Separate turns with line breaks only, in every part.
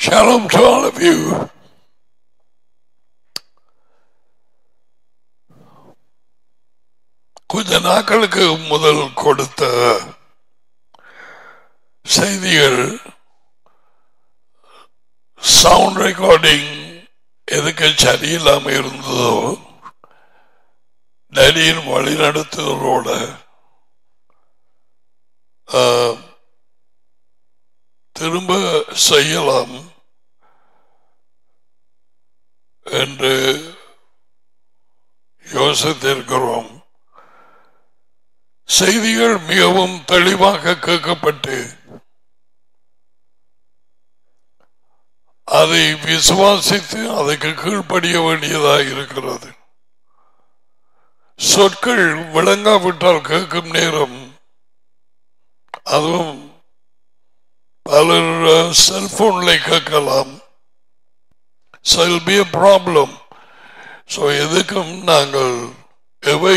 Shalom to all of you. கொஞ்ச நாட்களுக்கு முதல் கொடுத்த செய்திகள் சவுண்ட் ரெக்கார்டிங் எதுக்கு சரியில்லாம இருந்ததோ டேடியின் வழிநடத்துதலோட ஆ, திரும்ப செய்யலாம் என்று யோசித்திருக்கிறோம் செய்திகள் மிகவும் தெளிவாக கேட்கப்பட்டு அதை விசுவாசித்து அதற்கு கீழ்ப்படிய வேண்டியதாக இருக்கிறது சொற்கள் விளங்காவிட்டால் கேட்கும் நேரம் அதுவும் பலர் செல்போன்ல கேட்கலாம் so it'll be a problem so எதுக்கும் நாங்கள் எவை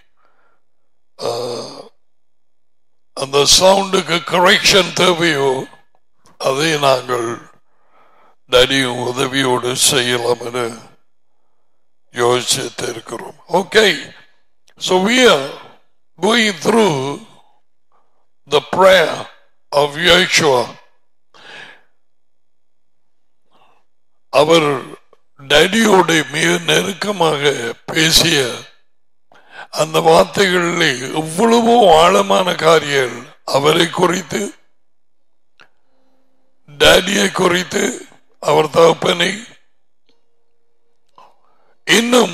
ஆஹ், அந்த சவுண்டுக்கு கரெக்ஷன் தேவையோ அதை நாங்கள் டடியும் உதவியோடு செய்யலாம் என யோசித்து இருக்கிறோம் okay so we are going through the prayer of Yeshua அவர் டேடியோட மிக நெருக்கமாக பேசிய அந்த வார்த்தைகளில் எவ்வளவோ ஆழமான காரியங்கள் அவரை குறித்து டேடியை குறித்து அவர் தகப்பனை இன்னும்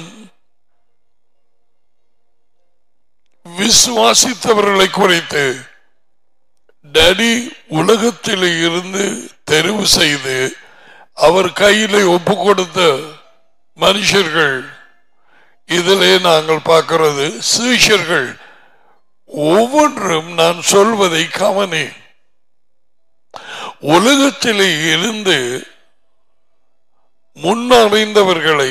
விசுவாசித்தவர்களை குறித்து டேடி உலகத்திலே இருந்து தெரிவு செய்து அவர் கையிலே ஒப்பு கொடுத்த மனுஷர்கள் இதிலே நாங்கள் பார்க்கிறது சீஷர்கள் ஒவ்வொன்றும் நான் சொல்வதை கவனி உலகத்திலே இருந்து முன்னறிந்தவர்களை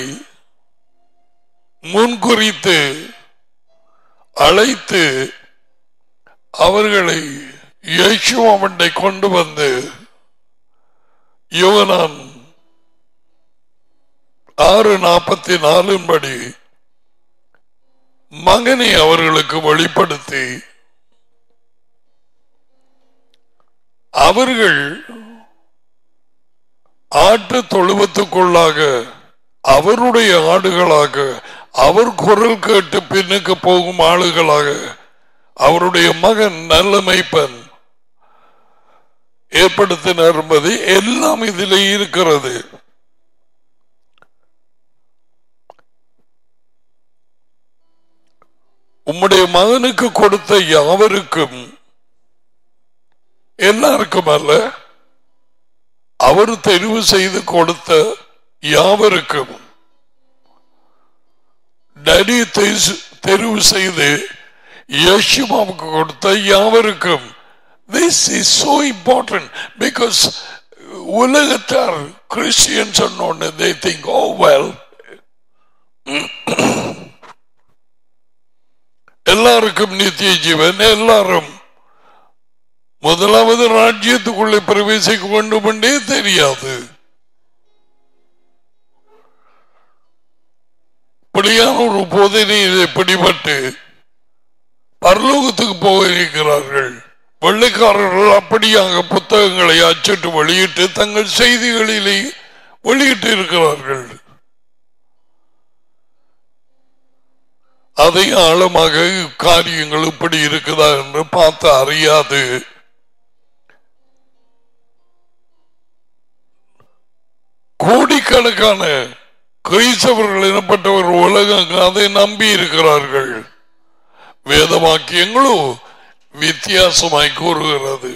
முன்குறித்து அழைத்து அவர்களை இயேசுவண்டை கொண்டு வந்து யோகனான் ஆறு நாற்பத்தி நாலின் படி மகனை அவர்களுக்கு வெளிப்படுத்தி அவர்கள் ஆட்டு தொழுவத்துக்குள்ளாக அவருடைய ஆடுகளாக அவர் குரல் கேட்டு பின்னுக்கு போகும் ஆளுகளாக அவருடைய மகன் நல்ல மைப்பன் ஏற்படுத்தினார் என்பது எல்லாம் இதிலே இருக்கிறது உம்முடைய மகனுக்கு கொடுத்த யாவருக்கும் எல்லாருக்கும் அல்ல அவர் தெரிவு செய்து கொடுத்த யாவருக்கும் டடி தெஸ்- தெரிவு செய்து யேசுவாவுக்கு கொடுத்த யாவருக்கும் this is so important because உலகத்தார் கிறிஸ்டியன் சொன்னோன்னு they think oh well எல்லாருக்கும் நித்திய ஜீவன் எல்லாரும் முதலாவது ராஜ்யத்துக்குள்ளே பிரவேசிக்க வேண்டும் என்றே தெரியாது இப்படியான ஒரு போதனையில் எப்படிப்பட்டு பரலோகத்துக்கு போக இருக்கிறார்கள் வெள்ளைக்காரர்கள் அப்படியாக புத்தகங்களை அச்சிட்டு வெளியிட்டு தங்கள் செய்திகளிலே வெளியிட்டு இருக்கிறார்கள் அதை ஆழமாக காரியங்கள் இப்படி இருக்குதா என்று பார்த்து அறியாது கோடிக்கணக்கான கிறிஸ்தவர்கள் எனப்பட்டவர் உலகம் அதை நம்பி இருக்கிறார்கள் வேத வாக்கியங்களும் வித்தியாசமாய் கூறுகிறது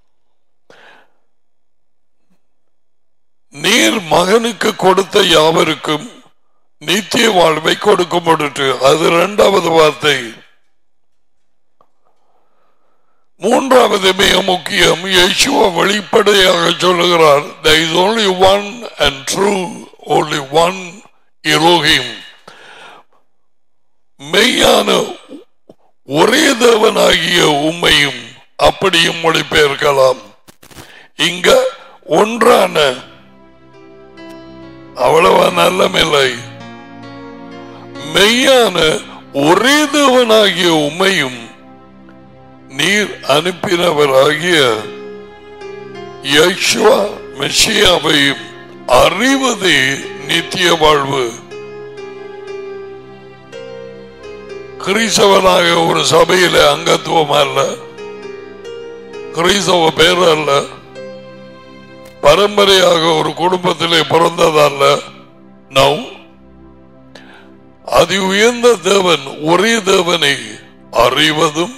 நீர் மகனுக்கு கொடுத்த யாவருக்கும் நித்திய வாழ்வை கொடுக்க முடிட்டு அது இரண்டாவது வார்த்தை மூன்றாவது மிக முக்கியம் யேசுவ வெளிப்படையாக சொல்லுகிறார் there is only one and true only one Elohim மெய்யான ஒரே தேவனாகிய உண்மையும் அப்படியும் மொழிபெயர்க்கலாம் இங்க ஒன்றான அவ்வளவா நல்லமில்லை மெய்யான ஒரே தேவனாகிய உம்மையும் நீர் அனுப்பினவராகிய யஷ்வா மெஷியாவையும் அறிவதே நித்திய வாழ்வு கிறிஸ்தவனாக ஒரு சபையில அங்கத்துவம் அல்ல கிறிஸ்தவ பேர் அல்ல பரம்பரையாக ஒரு குடும்பத்திலே பிறந்ததல்ல நவ் அதி உயர்ந்த தேவன் ஒரே தேவனை அறிவதும்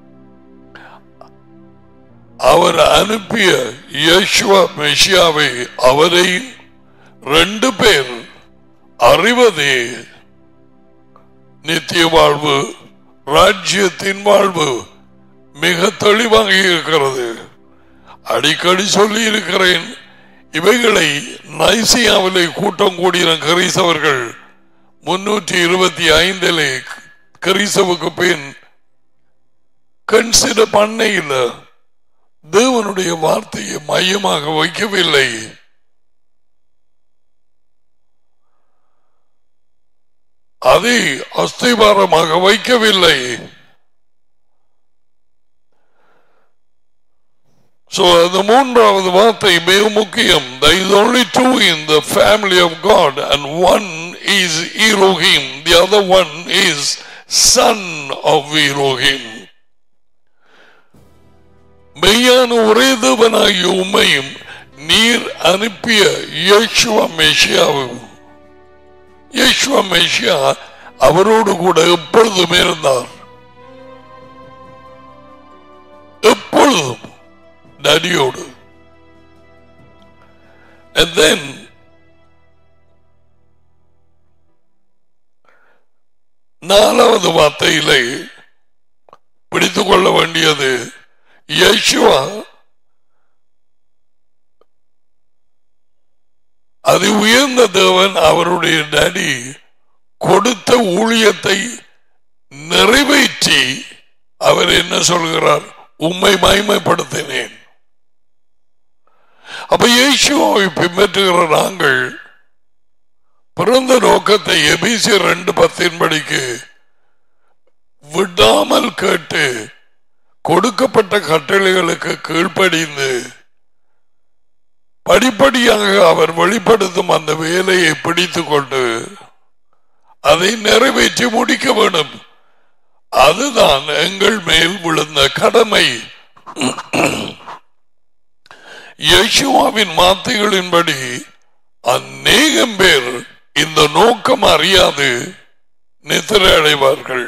அவர் அனுப்பிய யேசுவா மெஷியாவை அவரை ரெண்டு பேர் அறிவதே நித்திய வாழ்வு ராஜ்யத்தின் வாழ்வு மிக தெளிவாக இருக்கிறது அடிக்கடி சொல்லி இருக்கிறேன் இவைகளை நைசியாவிலே கூட்டம் கூடின கிறிஸ்தவர்கள் முன்னூற்றி இருபத்தி ஐந்திலே கிறிஸ்தவுக்கு பின் கன்சிடர் பண்ண இல்லை தேவனுடைய வார்த்தையை மையமாக வைக்கவில்லை அதை அஸ்திபாரமாக வைக்கவில்லை So அந்த மூன்றாவது வார்த்தை மிக முக்கியம் There is only two in the family of God and one is Elohim the other one is son of Elohim மெய்யான ஒரே தேவனாகிய உண்மையும் நீர் அனுப்பிய யேசுவ மெஷியாவும் யேசுவ மெஷியா அவரோடு கூட எப்பொழுதும் இருந்தார் எப்பொழுதும் டடியோடு And then நாலாவது வார்த்தையிலே பிடித்துக் கொள்ள வேண்டியது யேசுவா அது உயர்ந்த தேவன் அவருடைய டடி கொடுத்த ஊழியத்தை நிறைவேற்றி அவர் என்ன சொல்கிறார் உம்மை மகிமைப்படுத்தினேன் அப்ப இயேசுவை பின்பற்றுகிற நாங்கள் பிறந்த நோக்கத்தை எபிசி ரெண்டு பத்தின் படிக்கு விடாமல் கேட்டு கொடுக்கப்பட்ட கட்டளைகளுக்கு கீழ்ப்படிந்து படிப்படியாக அவர் வெளிப்படுத்தும் அந்த வேலையை பிடித்துக் கொண்டு அதை நிறைவேற்றி முடிக்க வேண்டும் அதுதான் எங்கள் மேல் விழுந்த கடமை யேசுவாவின் வார்த்தைகளின்படி அநேகம் பேர் இந்த நோக்கம் அறியாது நித்திரை அடைவார்கள்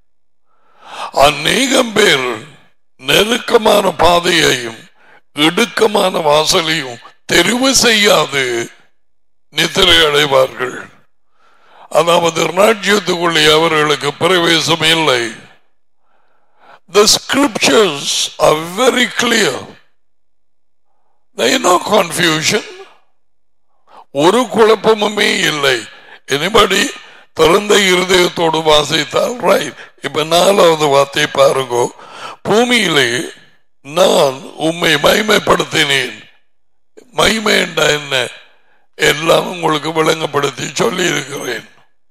அநேகம் பேர் நெருக்கமான பாதையையும் இடுக்கமான வாசலையும் தெரிவு செய்யாது நித்திரை அடைவார்கள் அதாவது ராஜ்யத்துக்குள்ளே அவர்களுக்கு பிரவேசம் இல்லை The scriptures are very clear. There is no confusion. ஒரு குழப்பமுமே இல்லை எனிபடி திறந்த இருதயத்தோடு வாசித்தால் ரைட் இப்ப நாலாவது வார்த்தை பாருங்க பூமியிலே நான் உம்மை மைமைப்படுத்தினேன் மைமை என்றா என்ன எல்லாம் உங்களுக்கு விளங்கப்படுத்தி சொல்லி இருக்கிறேன்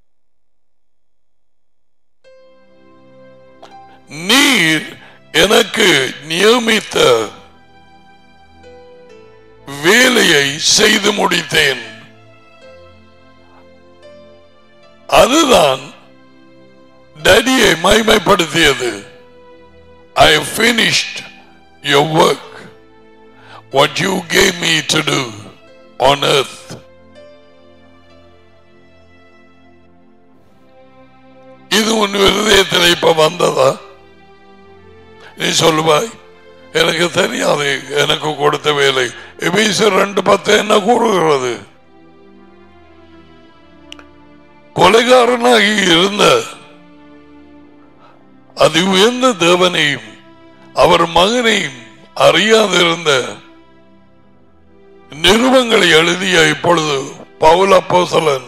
நீர் எனக்கு நியமித்த வேலையை செய்து முடித்தேன் அதுதான் டடியை மைமைப்படுத்தியது ஐ finished your work what you gave me to do on earth இது உன் இருதயத்தில் இப்ப வந்ததா நீ சொல்லுவாய் எனக்கு தெரியாது எனக்கு கொடுத்த வேலை எபீசர் ரெண்டு பத்து என்ன கூறுகிறது கொலைகாரனாகி இருந்த அதி உயர்ந்த தேவனையும் அவர் மகனையும் அறியாதிருந்த நிறுவங்களை எழுதிய இப்பொழுது பவுல் அப்போசலன்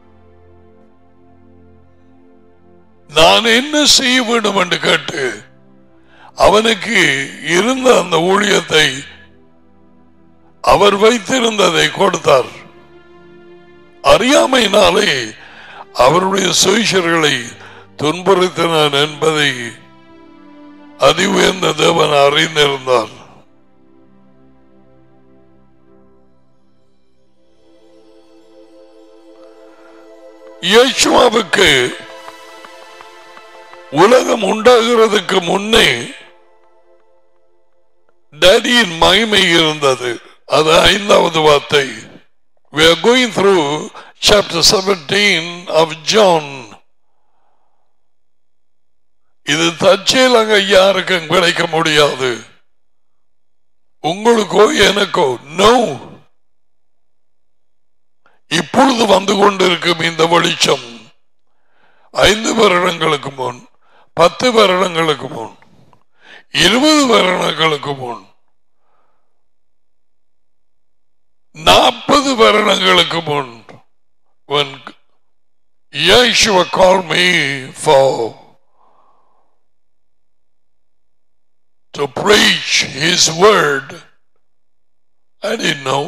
நான் என்ன செய்ய வேண்டும் என்று கேட்டு அவனுக்கு இருந்த அந்த ஊழியத்தை அவர் வைத்திருந்ததை கொடுத்தார் அறியாமையினாலே அவருடைய சுயசர்களை துன்புறுத்தினான் என்பதை அதி உயர்ந்த தேவன் அறிந்திருந்தார் இயேசுவாவுக்கு உலகம் உண்டாகிறதுக்கு முன்னே டேடியின் மகிமை இருந்தது அது ஐந்தாவது வார்த்தை We are going through chapter 17 of John. இது தற்செயலாக யாருக்கும் கிடைக்க முடியாது உங்களுக்கோ எனக்கோ நோ இப்பொழுது வந்து கொண்டிருக்கும் இந்த வெளிச்சம் ஐந்து வருடங்களுக்கு முன் பத்து வருடங்களுக்கு முன் இருபது வருடங்களுக்கு முன் நாற்பது வருடங்களுக்கு முன் when Yeshua called me for to preach his word I didn't know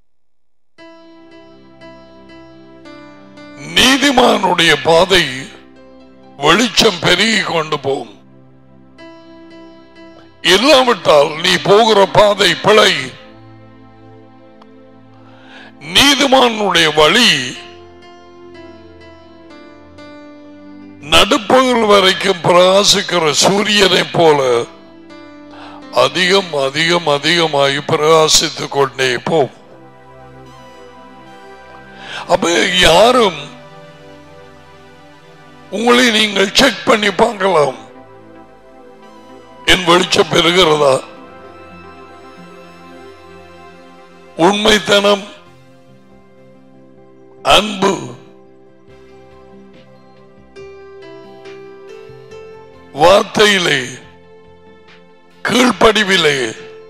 நீதிமானுடைய பாதை வெளிச்சம் பெருகி கொண்டு போகும் இல்லாவிட்டால் நீ போகிற பாதை பிழை நீதிமானுடைய வழி நடுப்பகல் வரைக்கும் பிரகாசிக்கிற சூரியனை போல அதிகம் அதிகம் அதிகமாகி பிரகாசித்துக் கொண்டே போம் அப்ப யாரும் உங்களை நீங்கள் செக் பண்ணி பார்க்கலாம் என் வெளிச்சம் பெறுகிறதா உண்மைத்தனம் அன்பு வார்த்தையிலே கீழ்ப்படிவிலே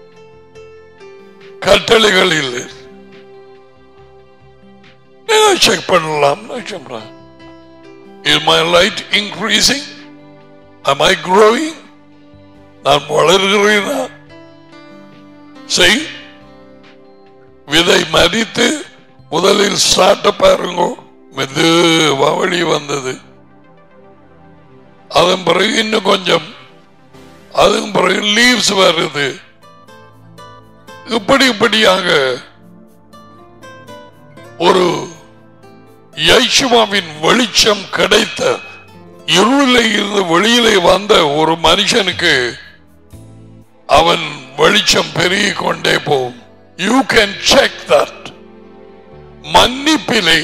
கட்டளைகளில் செக் பண்ணலாம் நான் சொல்றேன் Is my light increasing? Am I growing? நான் வளர்கிறேனா செய் விதை மதித்து முதலில் சாட்ட பாருங்க மெதுவா வழி வந்தது அதன் பிறகு இன்னும் கொஞ்சம் அதன் பிறகு லீவ்ஸ் வருது இப்படி இப்படியாக ஒரு யைசுவாவின் வெளிச்சம் கிடைத்த இருளிலே இருந்து வெளியிலே வந்த ஒரு மனுஷனுக்கு அவன் வெளிச்சம் பெருகிக் கொண்டே போகும் யூ கேன் செக் தட் மன்னிப்பிலே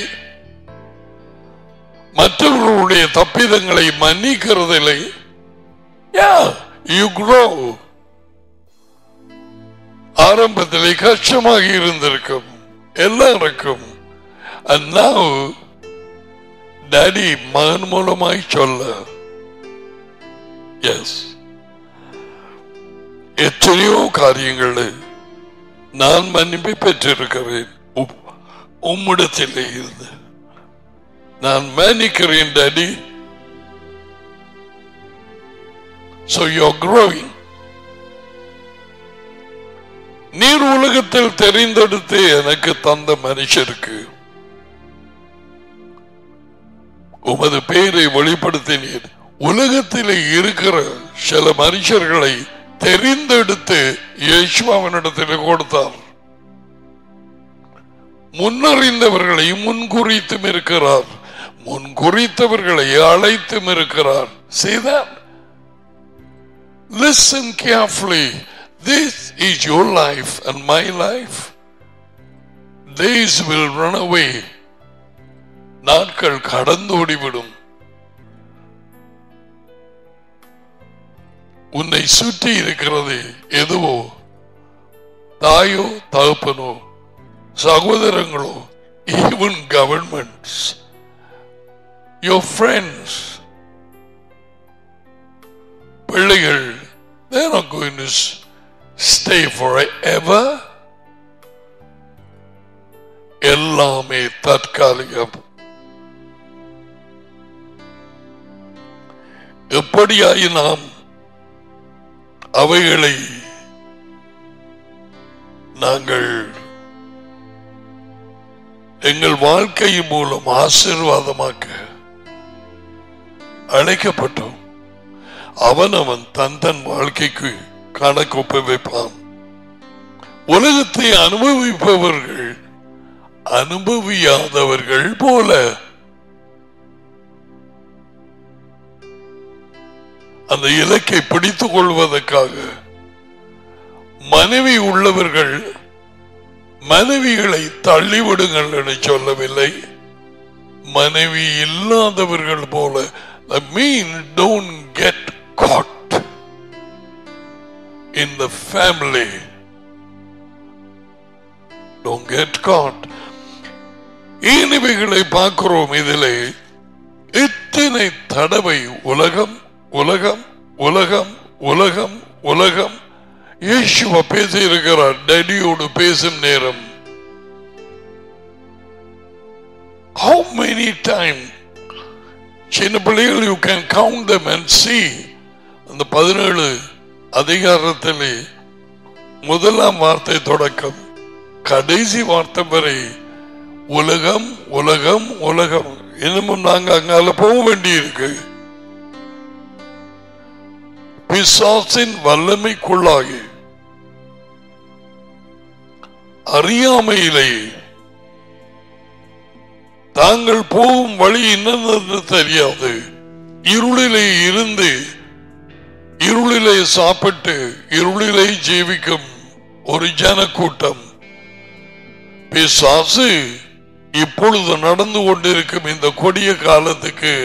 மற்றவர்களுடைய தப்பிதங்களை மன்னிக்கிறதில்லை யூ grow ஆரம்பத்திலே கஷ்டமாக இருந்திருக்கும் எல்லாருக்கும் and now டாடி மகன் மூலமாய் சொல்ல எஸ் எத்தனையோ காரியங்கள் நான் மன்னிப்பை பெற்றிருக்கிறேன் உம்- உம்மிடத்திலே இருந்து நான் மன்னிக்கிறேன் டாடி So you're growing. நீர் உலகத்தில் தெரிந்தெடுத்து எனக்கு தந்த மனுஷருக்கு உமது பெயரை வெளிப்படுத்தினீர் உலகத்திலே இருக்கிற சில மனுஷர்களை தெரிந்தெடுத்து இயேசுவாவினிடத்தில் கொடுத்தார் முன்னறிந்தவர்களை முன்குறித்தும் இருக்கிறார் முன்குறித்தவர்களை அழைத்தும் இருக்கிறார் See that? Listen carefully. This is your life and my life. Days will run away. நாட்கள் கடந்து ஓடிவிடும் உன்னை சுற்றி இருக்கிறது எதுவோ தாயோ தகப்பனோ சகோதரங்களோ ஈவன் கவர்மெண்ட்ஸ் யோர் ஃப்ரெண்ட்ஸ் பிள்ளைகள் they're not going to s- stay forever எல்லாமே தற்காலிகம் எப்படியாய் நாம் அவைகளை நாங்கள் எங்கள் வாழ்க்கையின் மூலம் ஆசீர்வாதமாக்க அழைக்கப்பட்டோம் அவன் அவன் தன் தன் வாழ்க்கைக்கு கணக்கு ஒப்புவிப்பான் உலகத்தை அனுபவிப்பவர்கள் அனுபவியாதவர்கள் போல அந்த இலக்கை பிடித்துக் கொள்வதற்காக மனைவி உள்ளவர்கள் மனைவிகளை தள்ளிவிடுங்கள் என்று சொல்லவில்லை மனைவி இல்லாதவர்கள் போல mean don't get God in the family don't get God ஏன் இவைகளை பார்க்கிறோம் இதிலே இத்தனை தடவை உலகம் உலகம் உலகம் உலகம் உலகம் இயேசுவ பேசி இருக்கிறார் டேடியோடு பேசும் நேரம் How many time சின்ன பிள்ளைகள் you can count them and see அந்த பதினேழு அதிகாரத்திலே முதலாம் வார்த்தை தொடக்கம் கடைசி வார்த்தை வரை உலகம் உலகம் உலகம் இன்னமும் நாங்க அங்கால போக வேண்டியிருக்கு பிசாசின் வல்லமைக்குள்ளாகி அறியாமையிலே தாங்கள் போகும் வழி என்னென்னு தெரியாது இருளிலே இருந்து இருளிலே சாப்பிட்டு இருளிலே ஜீவிக்கும் ஒரு ஜனக்கூட்டம் பிசாசு இப்பொழுது நடந்து கொண்டிருக்கும் இந்த கொடிய காலத்துக்கு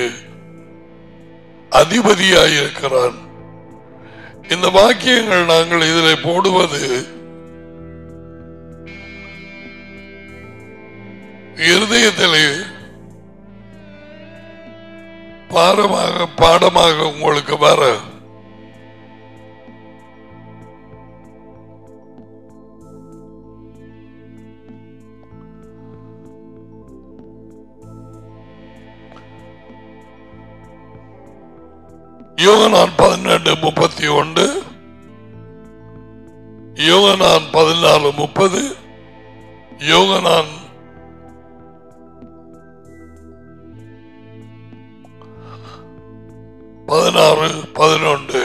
அதிபதியாயிருக்கிறான் இந்த வாக்கியங்கள் நாங்கள் இதில் போடுவது இருதயத்திலே பாரமாக பாடமாக உங்களுக்கு வர யோகனான் பதினெட்டு முப்பத்தி ஒன்று யோகனான் பதினாலு முப்பது யோகனான் பதினாறு பதினொன்று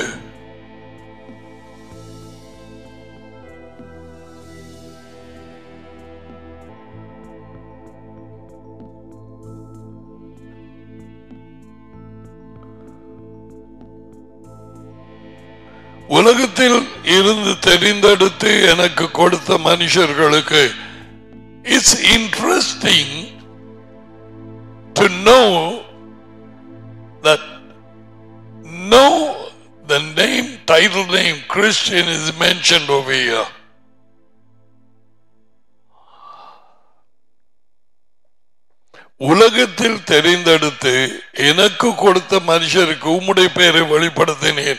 உலகத்தில் இருந்து தெரிந்தெடுத்து எனக்கு கொடுத்த மனுஷர்களுக்கு it's interesting to know that no the name title name Christian is mentioned over here. உலகத்தில் தெரிந்தெடுத்து எனக்கு கொடுத்த மனுஷருக்கு உம்முடைய பெயரை வெளிப்படுத்தினேன்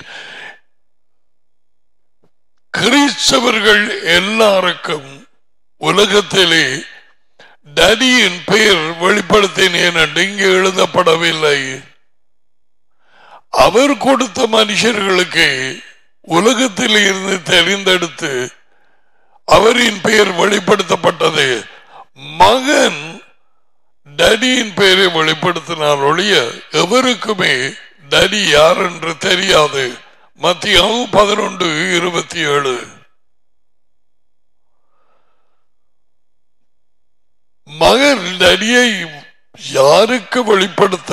கிறிஸ்தவர்கள் எல்லாருக்கும் உலகத்திலே டடியின் பெயர் வெளிப்படுத்தினேன் என்று இங்கே எழுதப்படவில்லை அவர் கொடுத்த மனுஷர்களுக்கு உலகத்தில் இருந்து தெரிந்தெடுத்து அவரின் பெயர் வெளிப்படுத்தப்பட்டது மகன் டடியின் பெயரை வெளிப்படுத்தினார் ஒழிய எவருக்குமே டடி யார் என்று தெரியாது மத்தியாவும் பதினொன்று இருபத்தி ஏழு மகன் டடியை யாருக்கு வெளிப்படுத்த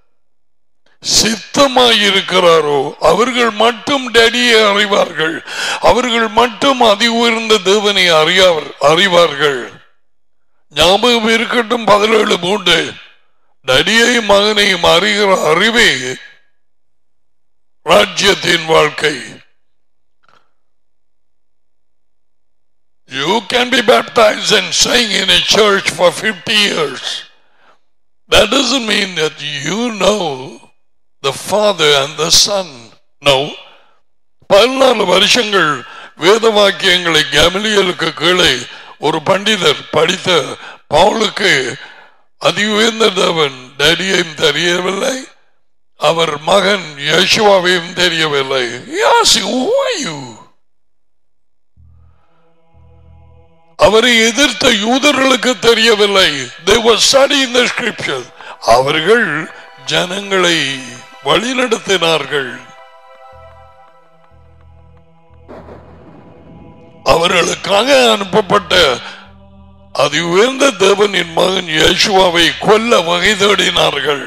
சித்தமாயிருக்கிறாரோ அவர்கள் மட்டும் டேடியை அறிவார்கள் அவர்கள் மட்டும் அதி உயர்ந்த தேவனை அறியார் அறிவார்கள் ஞாபகம் இருக்கட்டும் பதினேழு மூன்று டடியையும் மகனையும் அறிகிற அறிவே ராஜ்யத்தின் வாழ்க்கை You can be baptized and sing in a church for 50 years. That doesn't mean that you know the Father and the Son. No. பதினாலு வருஷங்கள் வேத வாக்கியங்களை கமலியலுக்கு கீழே ஒரு பண்டிதர் படித்த பவுலுக்கு அதி உயர்ந்த தேவன் டேடியையும் தெரியவில்லை அவர் மகன் யேசுவாவையும் தெரியவில்லை He asked, "Who are you?" அவரை எதிர்த்த யூதர்களுக்கு தெரியவில்லை they were studying the scriptures அவர்கள் ஜனங்களை வழிநடத்தினார்கள் அவர்களுக்காக அனுப்பப்பட்ட அது உயர்ந்த தேவனின் மகன் யேசுவாவை கொல்ல வகை தேடினார்கள்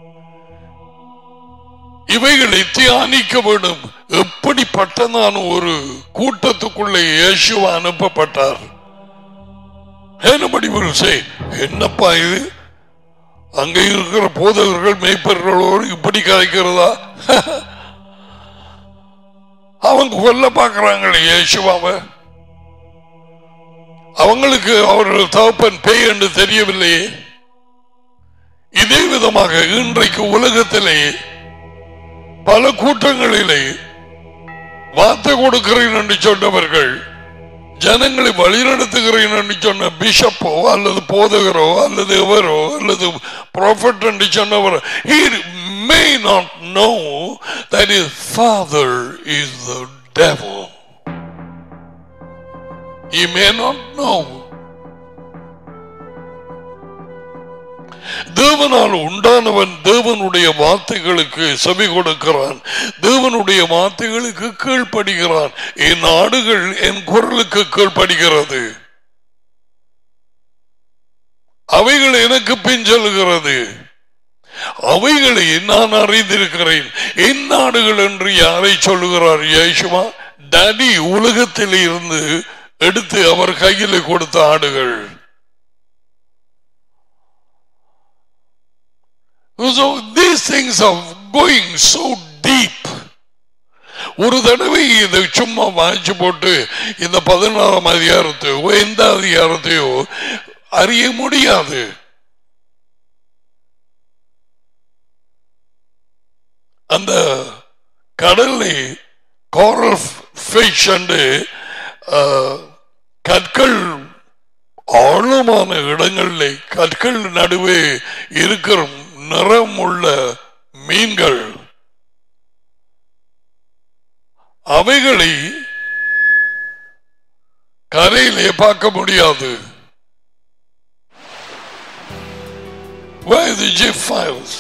இவைகளை தியானிக்க வேண்டும் எப்படிப்பட்டதான ஒரு கூட்டத்துக்குள்ளே இயேசுவா அனுப்பப்பட்டார் Nobody will say, என்னப்பா இது அங்க இருக்கிற போதகர்கள் மேய்ப்பர்களோடு இப்படி கதைக்கிறதா அவங்க கொல்ல பார்க்கறாங்களே இயேசுவாவை அவங்களுக்கு அவர்கள் தகப்பன் பேய் என்று தெரியவில்லையே இதே விதமாக இன்றைக்கு உலகத்திலே பல கூட்டங்களிலே வார்த்தை கொடுக்கிறேன் என்று சொன்னவர்கள் ஜனங்களை வழிநடத்துகிறேன் என்று சொன்ன பிஷப்போ அல்லது போதகரோ அல்லது எவரோ அல்லது ப்ராஃபட் என்று சொன்னவர் he may not know that his father is the devil he may not know தேவனால் உண்டானவன் தேவனுடைய வார்த்தைகளுக்கு செவி கொடுக்கிறான் தேவனுடைய வார்த்தைகளுக்கு கீழ்ப்படுகிறான் என் ஆடுகள் என் குரலுக்கு கீழ்ப்படுகிறது அவைகள் எனக்கு பின் செல்கிறது அவைகளை நான் அறிந்திருக்கிறேன் என் நாடுகள் என்று யாரை சொல்லுகிறார் யேசுவா டடி உலகத்தில் இருந்து எடுத்து அவர் கையில் கொடுத்த ஆடுகள் So these things are going so deep. ஒரு தடவை இதை சும்மா வாய்ச்சி போட்டு இந்த பதினாறாம் அதிகாரத்தையோ எந்த அதிகாரத்தையோ அறிய முடியாது அந்த கடல்ல கோரல் ஃபிஷ் அண்டு கற்கள் ஆழமான இடங்களிலே கற்கள் நடுவே இருக்கிற நிறம் உள்ள மீன்கள் அவைகளை கரையிலே பார்க்க முடியாது Where are the GIF files?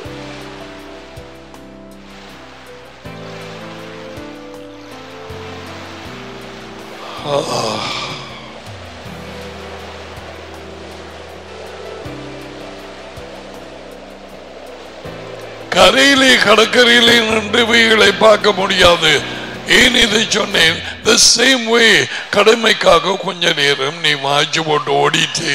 கரையிலே கடற்கரையிலே நின்று இவைகளை பார்க்க முடியாது ஏன் இதை சொன்னேன் த சேம் வே கடமைக்காக கொஞ்ச நேரம் நீ வாய்ச்சி போட்டு ஓடிட்டு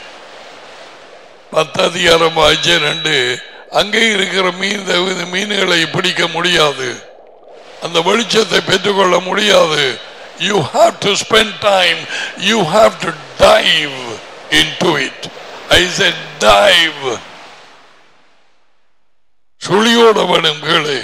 பத்து அதிகாரம் வாய்ச்சி ரெண்டு அங்கே இருக்கிற மீன் தகுந்த மீன்களை பிடிக்க முடியாது அந்த வெளிச்சத்தை பெற்றுக்கொள்ள முடியாது you have to spend time you have to dive into it I said dive சுழியோட வேணும் கேளு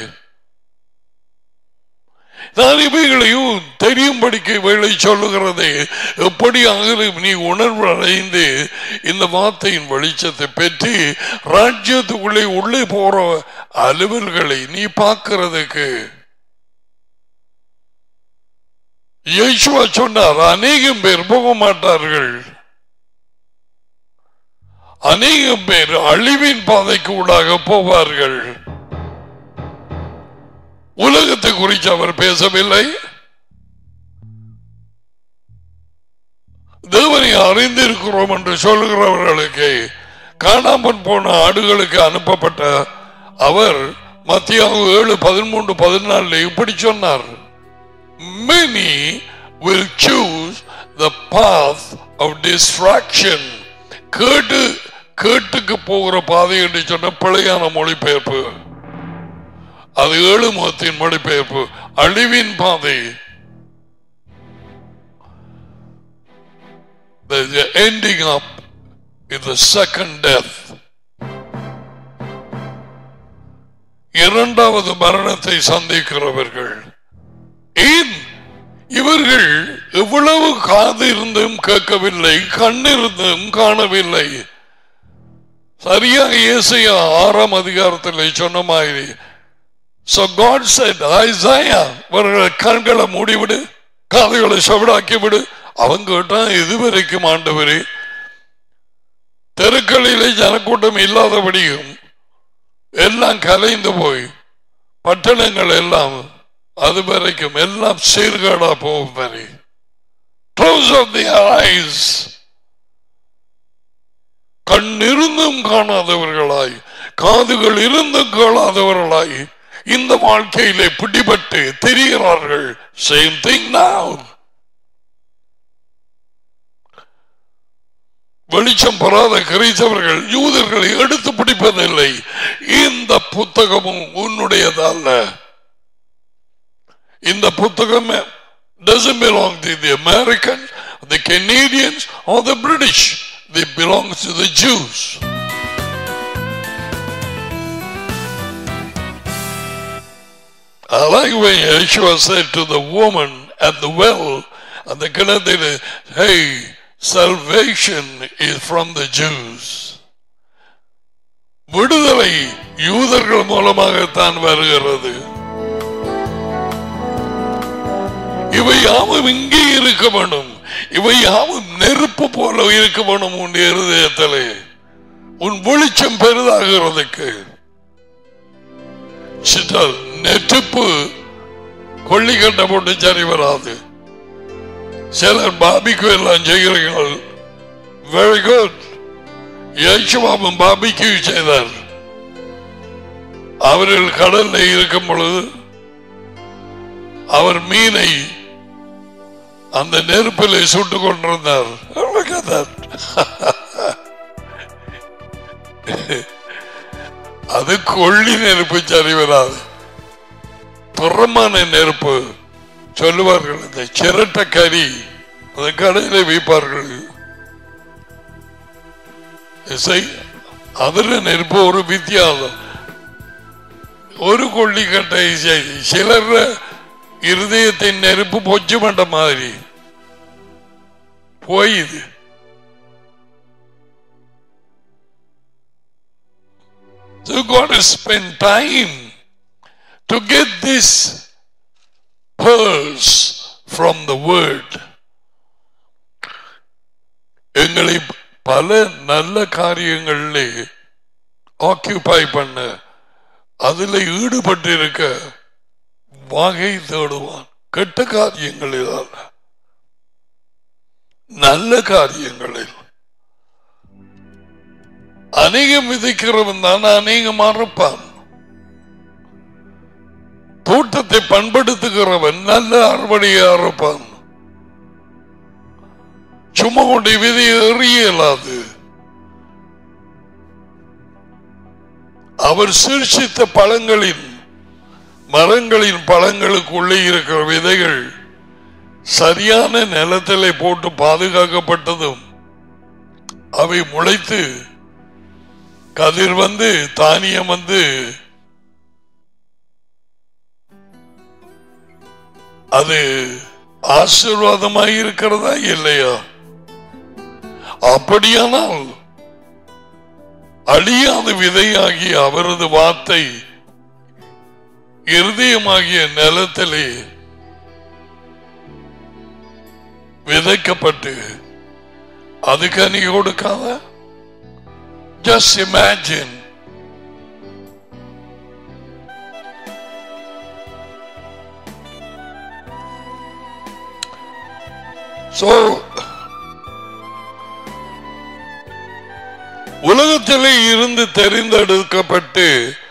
நான் இவைகளையும் தெரியும்படிக்கு வேலை சொல்லுகிறதே எப்படி ஆகிலும் நீ உணர்வு அடைந்து இந்த வார்த்தையின் வெளிச்சத்தை பெற்று ராஜ்யத்துக்குள்ளே உள்ளே போற அலுவல்களை நீ பார்க்கிறதுக்கு இயேசுவா சொன்னார் அநேகம் பேர் போக மாட்டார்கள் அநேகம் பேர் அழிவின் பாதைக்கு ஊடாக போவார்கள் உலகத்தை குறித்து அவர் பேசவில்லை தேவனை அறிந்திருக்கிறோம் என்று சொல்லுகிறவர்களுக்கு காணாமல் போன ஆடுகளுக்கு அனுப்பப்பட்ட அவர் மத்தியாக ஏழு பதிமூன்று பதினாலு இப்படி சொன்னார் many will choose the path of distraction கேட்டு கேட்டுக்கு போகிற பாதை என்று சொன்ன பிழையான மொழிபெயர்ப்பு அது ஏழு முகத்தின் மொழிபெயர்ப்பு அழிவின் பாதை The ending up in the second death. இரண்டாவது மரணத்தை சந்திக்கிறவர்கள் ஏன் இவர்கள் எவ்வளவு காது இருந்தும் கேட்கவில்லை கண் இருந்தும் காணவில்லை சரியாக இயேசையா ஆறாம் அதிகாரத்தில் சொன்ன மாதிரி So God said, Isaiah, இவர்கள் கண்களை மூடிவிடு காதுகளை செவிடாக்கி விடு அவன் கேட்டான் இதுவரைக்கும் ஆண்டவரே தெருக்களிலே ஜனக்கூட்டம் இல்லாதபடியும் எல்லாம் கலைந்து போய் பட்டணங்கள் எல்லாம் அது வரைக்கும் எல்லாம் சீர்கேடா போகும் வரை Close of the eyes கண் இருந்தும் காணாதவர்களாய் காதுகள் இருந்தும் கேளாதவர்களாய் இந்த வாழ்க்கையிலே பிடிபட்டு தெரிகிறார்கள் சேம் திங் now வெளிச்சம் பெறாத கிரைத்தவர்கள் யூதர்களை எடுத்து பிடிப்பதில்லை இந்த புத்தகமும் உன்னுடையதல்ல இந்த புத்தகம் doesn't belong to the Americans, the Canadians, or the British. They belong to the Jews. I like when Yeshua said to the woman at the well, at the Canadian, hey, salvation is from the Jews. விடுதலை யூதர்கள் மூலமாகத்தான் வருகிறது இவை யாவும் இங்கே இருக்க வேண்டும் இவை யாவும் நெருப்பு போல இருக்க வேண்டும் உன் இருதயத்திலே உன் வெளிச்சம் பெரிதாகிறதுக்கு சிற்றல் நெருப்பு கொள்ளி கட்ட போட்டு சரி வராது சிலர் பாபிக்கு எல்லாம் செய்கிறீர்கள் வெரி குட் யேசுவாவும் பாபிக்கு செய்தார் அவர்கள் கடல்ல இருக்கும் பொழுது அவர் மீனை அந்த நெருப்பில் சுட்டுக் கொண்டிருந்தார் Look at that. அது கொள்ளி நெருப்பு சரி வராது துறமான நெருப்பு சொல்லுவார்கள் இந்த சிரட்ட கறி அந்த கடையில் வைப்பார்கள் இசை அதுல நெருப்பு ஒரு வித்தியாசம் ஒரு கொள்ளி கட்டை சரி சிலர் இருதயத்தின் நெருப்பு பொச்சு மண்ட மாதிரி போயுது So God has spent time to get this pearls from the word. எங்களை பல நல்ல காரியங்களிலே ஆக்கியூபை பண்ண அதில் ஈடுபட்டு இருக்க வகை தேடுவான் கெட்ட காரியங்களில் அல்ல நல்ல காரியங்களில் அநேகம் விதைக்கிறவன் தான் அநேகம் அறுப்பான் தோட்டத்தை பண்படுத்துகிறவன் நல்ல அறுவடையை அறுப்பான் சும்மா கொண்டு விதை எறிய இயலாது அவர் சிருஷித்த பழங்களின் மரங்களின் பழங்களுக்குள்ளே இருக்கிற விதைகள் சரியான நிலத்திலே போட்டு பாதுகாக்கப்பட்டதும் அவை முளைத்து கதிர் வந்து தானியம் வந்து அது ஆசீர்வாதமாய் இருக்கிறதா இல்லையா அப்படியானால் அழியாத விதையாகிய அவரது வார்த்தை இருதயமாகிய நிலத்திலே விதைக்கப்பட்டு அது கனி கொடுக்காத ஜஸ்ட் இமேஜின் So, உலகத்திலே இருந்து தெரிந்தெடுக்கப்பட்டு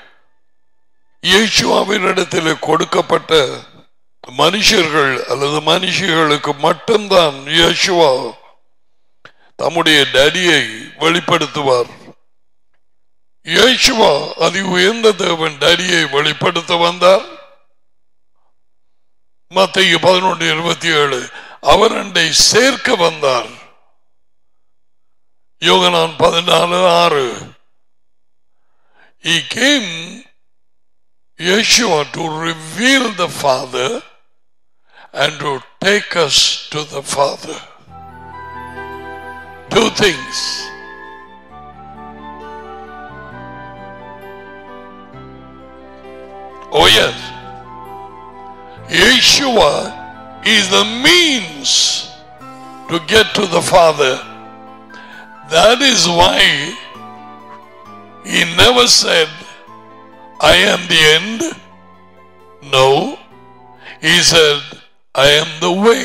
இயேசுவாவினிடத்தில் கொடுக்கப்பட்ட மனுஷர்கள் அல்லது மனுஷிகளுக்கு மட்டும்தான் இயேசுவா தம்முடைய டடியை வெளிப்படுத்துவார் இயேசுவா அதி உயர்ந்த தேவன் டடியை வெளிப்படுத்த வந்தார் மத்திய பதினொன்று இருபத்தி ஏழு அவர் அண்டை சேர்க்க வந்தார் யோகனான் பதினாலு ஆறு He came Yeshua to reveal the Father and to take us to the Father. Two things. Oh, yes. Yeshua is the means to get to the Father. That is why he never said, I am the end. No, he said, I am the way.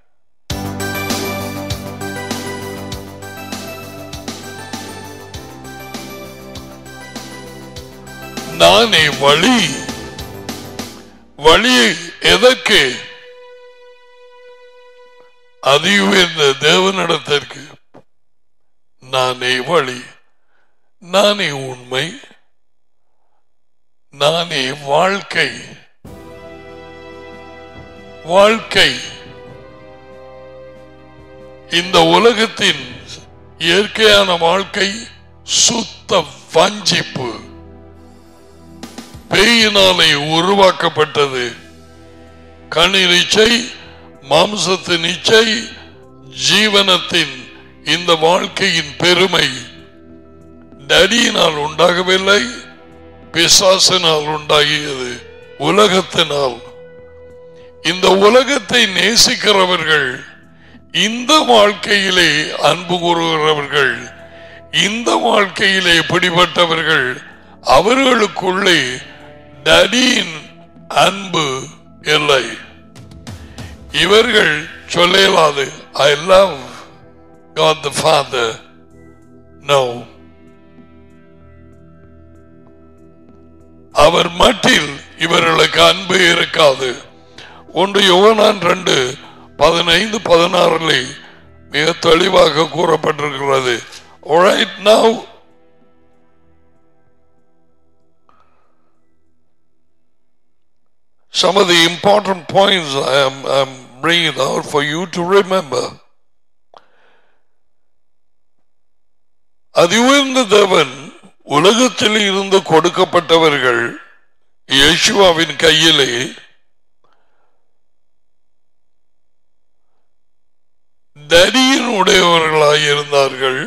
நானே வழி வழி எதற்கு அதியுயர்ந்த தேவனிடத்திற்கு நானே வழி நானே உண்மை நானே வாழ்க்கை வாழ்க்கை இந்த உலகத்தின் இயற்கையான வாழ்க்கை சுத்த வஞ்சிப்பு பேயினாலே உருவாக்கப்பட்டது கண்ணீர் இச்சை மாம்சத்தின் இச்சை ஜீவனத்தின் இந்த வாழ்க்கையின் பெருமை டடியினால் உண்டாகவில்லை பிசாசினால் உண்டாகியது உலகத்தினால் இந்த உலகத்தை நேசிக்கிறவர்கள் இந்த வாழ்க்கையிலே அன்பு கூறுகிறவர்கள் இந்த வாழ்க்கையிலே பிடிபட்டவர்கள் அவர்களுக்குள்ளே டடியின் அன்பு இல்லை இவர்கள் சொல்லலாது I love God the Father. No. அவர் மட்டில் இவர்களுக்கு அன்பு இருக்காது ஒன்று யோகனான் ரெண்டு பதினைந்து பதினாறில் மிக தெளிவாக கூறப்பட்டிருக்கிறது Alright, now some of the important points I am I'm bringing out for you to remember. அதிவுயர்ந்த தேவன் உலகத்தில் இருந்து கொடுக்கப்பட்டவர்கள் இயேசுவாவின் கையிலே தடியின் உடையவர்களாய் இருந்தார்கள்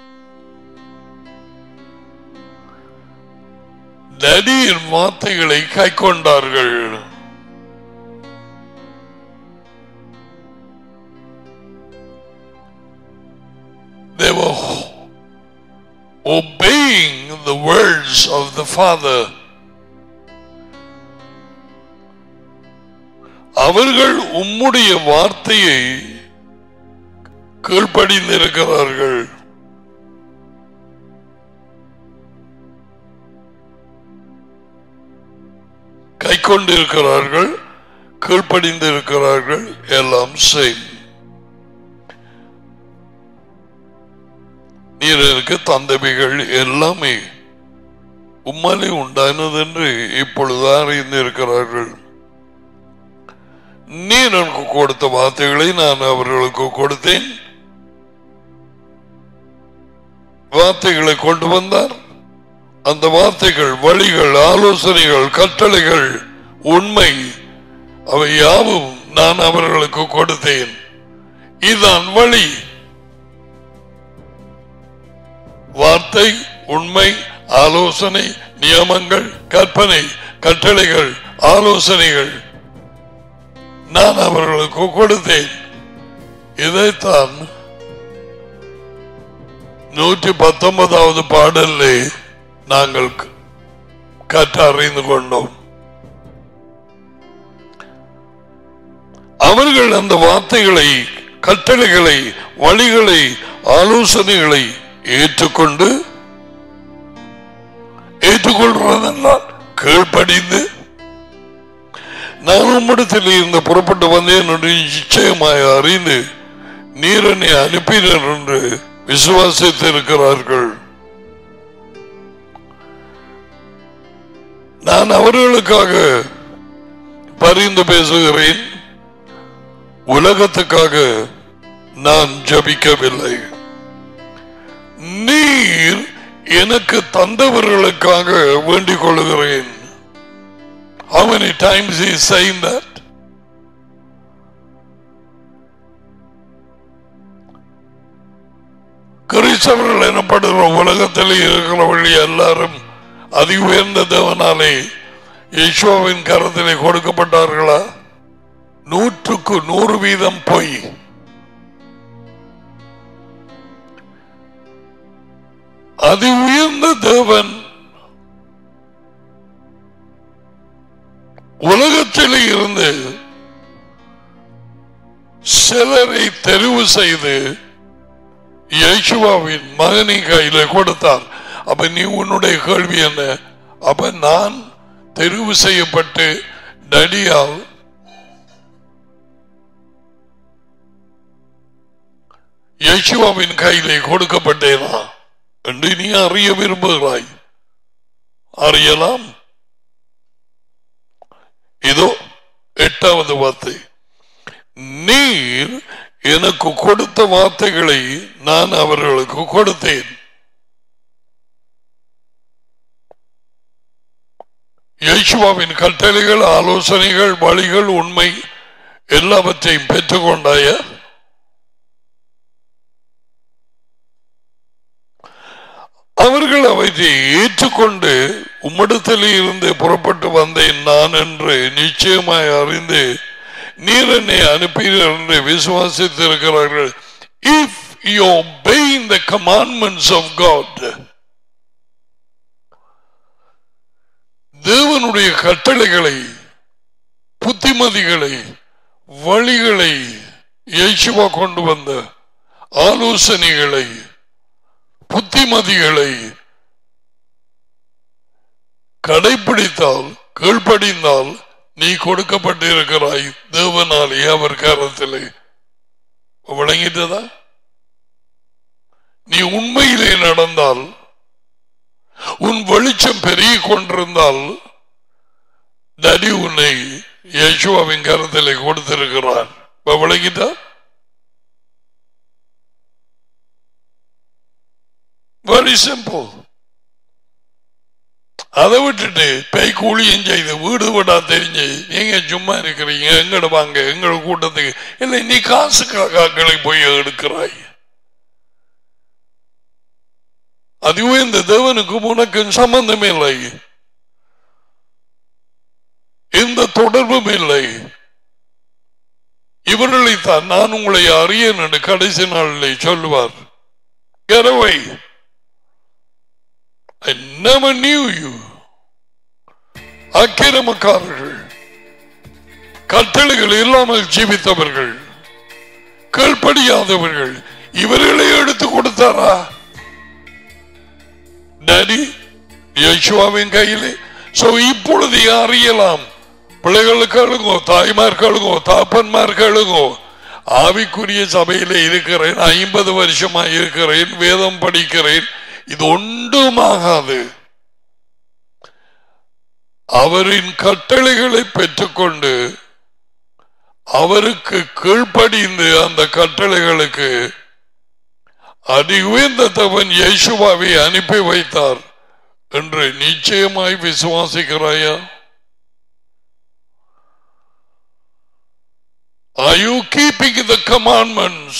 தடியின் வார்த்தைகளை கை கொண்டார்கள் They were obeying the words of the Father. அவர்கள் உம்முடைய வார்த்தையை கீழ்ப்படிந்திருக்கிறார்கள் கை கொண்டிருக்கிறார்கள் கீழ்ப்படிந்திருக்கிறார்கள் எல்லாம் செய் நீர் எனக்கு தந்தவைகள் எல்லாமே உம்மாலே உண்டானது என்று இப்பொழுது அறிந்திருக்கிறார்கள் நீர் எனக்கு கொடுத்த வார்த்தைகளை நான் அவர்களுக்கு கொடுத்தேன் வார்த்தைகளை கொண்டு வந்தார் அந்த வார்த்தைகள் வழிகள் ஆலோசனைகள் கட்டளைகள் உண்மை அவை யாவும் நான் அவர்களுக்கு கொடுத்தேன் இதுதான் வழி வார்த்தை உண்மை ஆலோசனை நியமங்கள் கற்பனை கட்டளைகள் ஆலோசனைகள் நான் அவர்களுக்கு கொடுத்தேன் இதைத்தான் நூற்றி பத்தொன்பதாவது பாடலே நாங்கள் கற்றறிந்து கொண்டோம் அவர்கள் அந்த வார்த்தைகளை கட்டளைகளை வழிகளை ஆலோசனைகளை ஏற்றுக்கொண்டு ஏற்றுக்கொள்வதென்றால் கீழ்ப்படிந்து நான் உம்மிடத்தில் இருந்து புறப்பட்டு வந்தேன் என்று நிச்சயமாய் அறிந்து நீரனை அனுப்பினர் என்று விசுவாசித்திருக்கிறார்கள் நான் அவர்களுக்காக பரிந்து பேசுகிறேன் உலகத்துக்காக நான் ஜபிக்கவில்லை நீர் எனக்கு தந்தவர்களுக்காக வேண்டிக் கொள்கிறேன் How many times he is saying that? கிறிஸ்தவர்கள் எனப்படுகிற உலகத்தில் இருக்கிறவர்கள் எல்லாரும் அதி உயர்ந்த தேவனாலே யேசுவின் கரத்திலே கொடுக்கப்பட்டார்களா நூற்றுக்கு நூறு வீதம் பொய் அதி உயர்ந்த தேவன் உலகத்தில் இருந்து சிலரை தெரிவு செய்து யேசுவாவின் மகனை கையில கொடுத்தார் அப்ப நீ உன்னுடைய கேள்வி என்ன அப்ப நான் தெரிவு செய்யப்பட்டு டடியால் யேசுவாவின் கையிலே கொடுக்கப்பட்டேனா என்று நீ அறிய விரும்புகிறாய் அறியலாம் இதோ எட்டாவது வார்த்தை நீர் எனக்கு கொடுத்த வார்த்தைகளை நான் அவர்களுக்கு கொடுத்தேன் யேசுவாவின் கட்டளைகள் ஆலோசனைகள் வழிகள் உண்மை எல்லாவற்றையும் பெற்றுக்கொண்டாய அவர்கள் அவற்றை ஏற்றுக்கொண்டு உம்மிடத்தில் இருந்து புறப்பட்டு வந்தேன் நான் என்று நிச்சயமாய் அறிந்து நீர் என்னை அனுப்பீர்கள் என்று விசுவாசித்திருக்கிறார்கள் if you obey the commandments of God தேவனுடைய கட்டளைகளை புத்திமதிகளை வழிகளை இயேசுவா கொண்டு வந்த ஆலோசனைகளை புத்திமதிகளை கடைபிடித்தால் கீழ்ப்படிந்தால் நீ கொடுக்கப்பட்டிருக்கிறாய் தேவனாலே அவர் காரத்திலே விளங்கிட்டதா நீ உண்மையிலே நடந்தால் உன் வெளிச்சம் பெருகிக் கொண்டிருந்தால் டடி உன்னை யேசுவாவின் கருத்திலே கொடுத்திருக்கிறார் இப்ப விளங்கிட்டா வெரி சிம்பிள் அதை விட்டுட்டு பேய் கூலியும் செய்து வீடு வீடா தெரிஞ்சு நீங்க சும்மா இருக்கிறீங்க எங்கட வாங்க எங்களோட கூட்டத்துக்கு இல்லை நீ காசு காக்காக்களை போய் எடுக்கிறாய் அதுவே இந்த தேவனுக்கும் உனக்கும் சம்பந்தம் இல்லை எந்த தொடர்பும் இல்லை இவர்களைத்தான் நான் உங்களை அறியேன் என்று கடைசி நாளிலே சொல்லுவார் Get away. I never knew you. அக்கிரமக்காரர்கள் கட்டளைகள் இல்லாமல் ஜீவித்தவர்கள் கீழ்ப்படியாதவர்கள் இவர்களை எடுத்து கொடுத்தாரா டாடி யேசுவாவின் கையிலே சோ இப்பொழுது அறியலாம் பிள்ளைகளுக்களுங்கோ தாய்மார்களுங்கோ தாப்பன்மார்களுங்கோ ஆவிக்குரிய சபையில இருக்கிறேன் ஐம்பது வருஷமா இருக்கிறேன் வேதம் படிக்கிறேன் இது ஒன்றுமாகாது அவரின் கட்டளைகளை பெற்றுக்கொண்டு அவருக்கு கீழ்ப்படிந்து அந்த கட்டளைகளுக்கு அதி உயர்ந்த தவன் யேசுவாவை அனுப்பி வைத்தார் என்று நிச்சயமாய் விசுவாசிக்கிறாயா Are you keeping the commandments?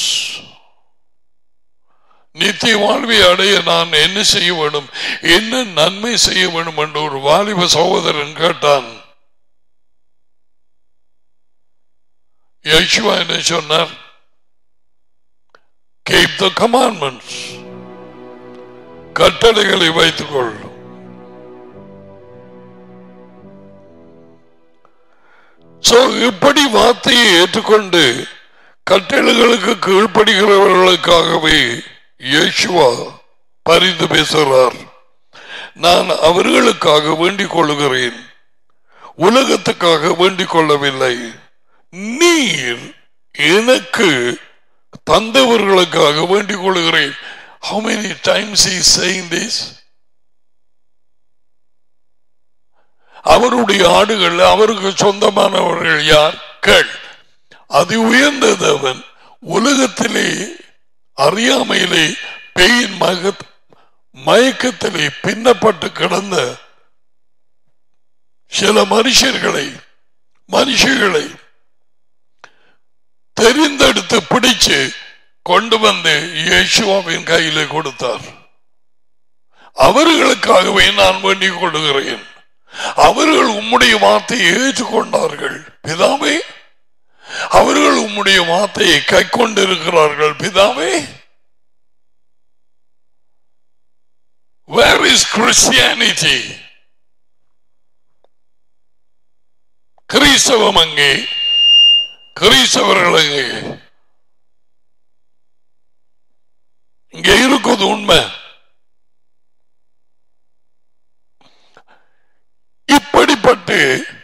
நித்திய வாழ்வை அடைய நான் என்ன செய்ய வேண்டும் என்ன நன்மை செய்ய வேண்டும் என்று ஒரு வாலிப சகோதரன் கேட்டான் யேசுவா என்ன சொன்னார் keep the commandments கட்டளைகளை வைத்துக் கொள் So, இப்படி வார்த்தையை ஏற்றுக்கொண்டு கட்டளைகளுக்கு கீழ்ப்படுகிறவர்களுக்காகவே இயேசுவா பரிந்து பேசுகிறார் நான் அவர்களுக்காக வேண்டிக் கொள்கிறேன் உலகத்துக்காக வேண்டிக் கொள்ளவில்லை நீர் எனக்கு தந்தவர்களுக்காக வேண்டிக் கொள்கிறேன் How many times he is saying this? அவருடைய ஆடுகள் அவருக்கு சொந்தமானவர்கள் யார் கேள் அது உயர்ந்த தேவன் உலகத்திலே அறியாமையிலே பெயின் மக மயக்கத்திலே பின்னப்பட்டு கிடந்த சில மனுஷர்களை மனுஷர்களை தெரிந்தெடுத்து பிடிச்சு கொண்டு வந்து இயேசுவாவின் கையிலே கொடுத்தார் அவர்களுக்காகவே நான் வேண்டிக் கொள்கிறேன் அவர்கள் உம்முடைய வார்த்தையை ஏற்றுக்கொண்டார்கள் பிதாவே அவர்கள் உம்முடைய வார்த்தையை கை கொண்டிருக்கிறார்கள் பிதாவே Where is Christianity? கிறிஸ்தவம் அங்கே கிறிஸ்தவர்கள் அங்கே இங்கே இருக்குது உண்மை இப்படிப்பட்டு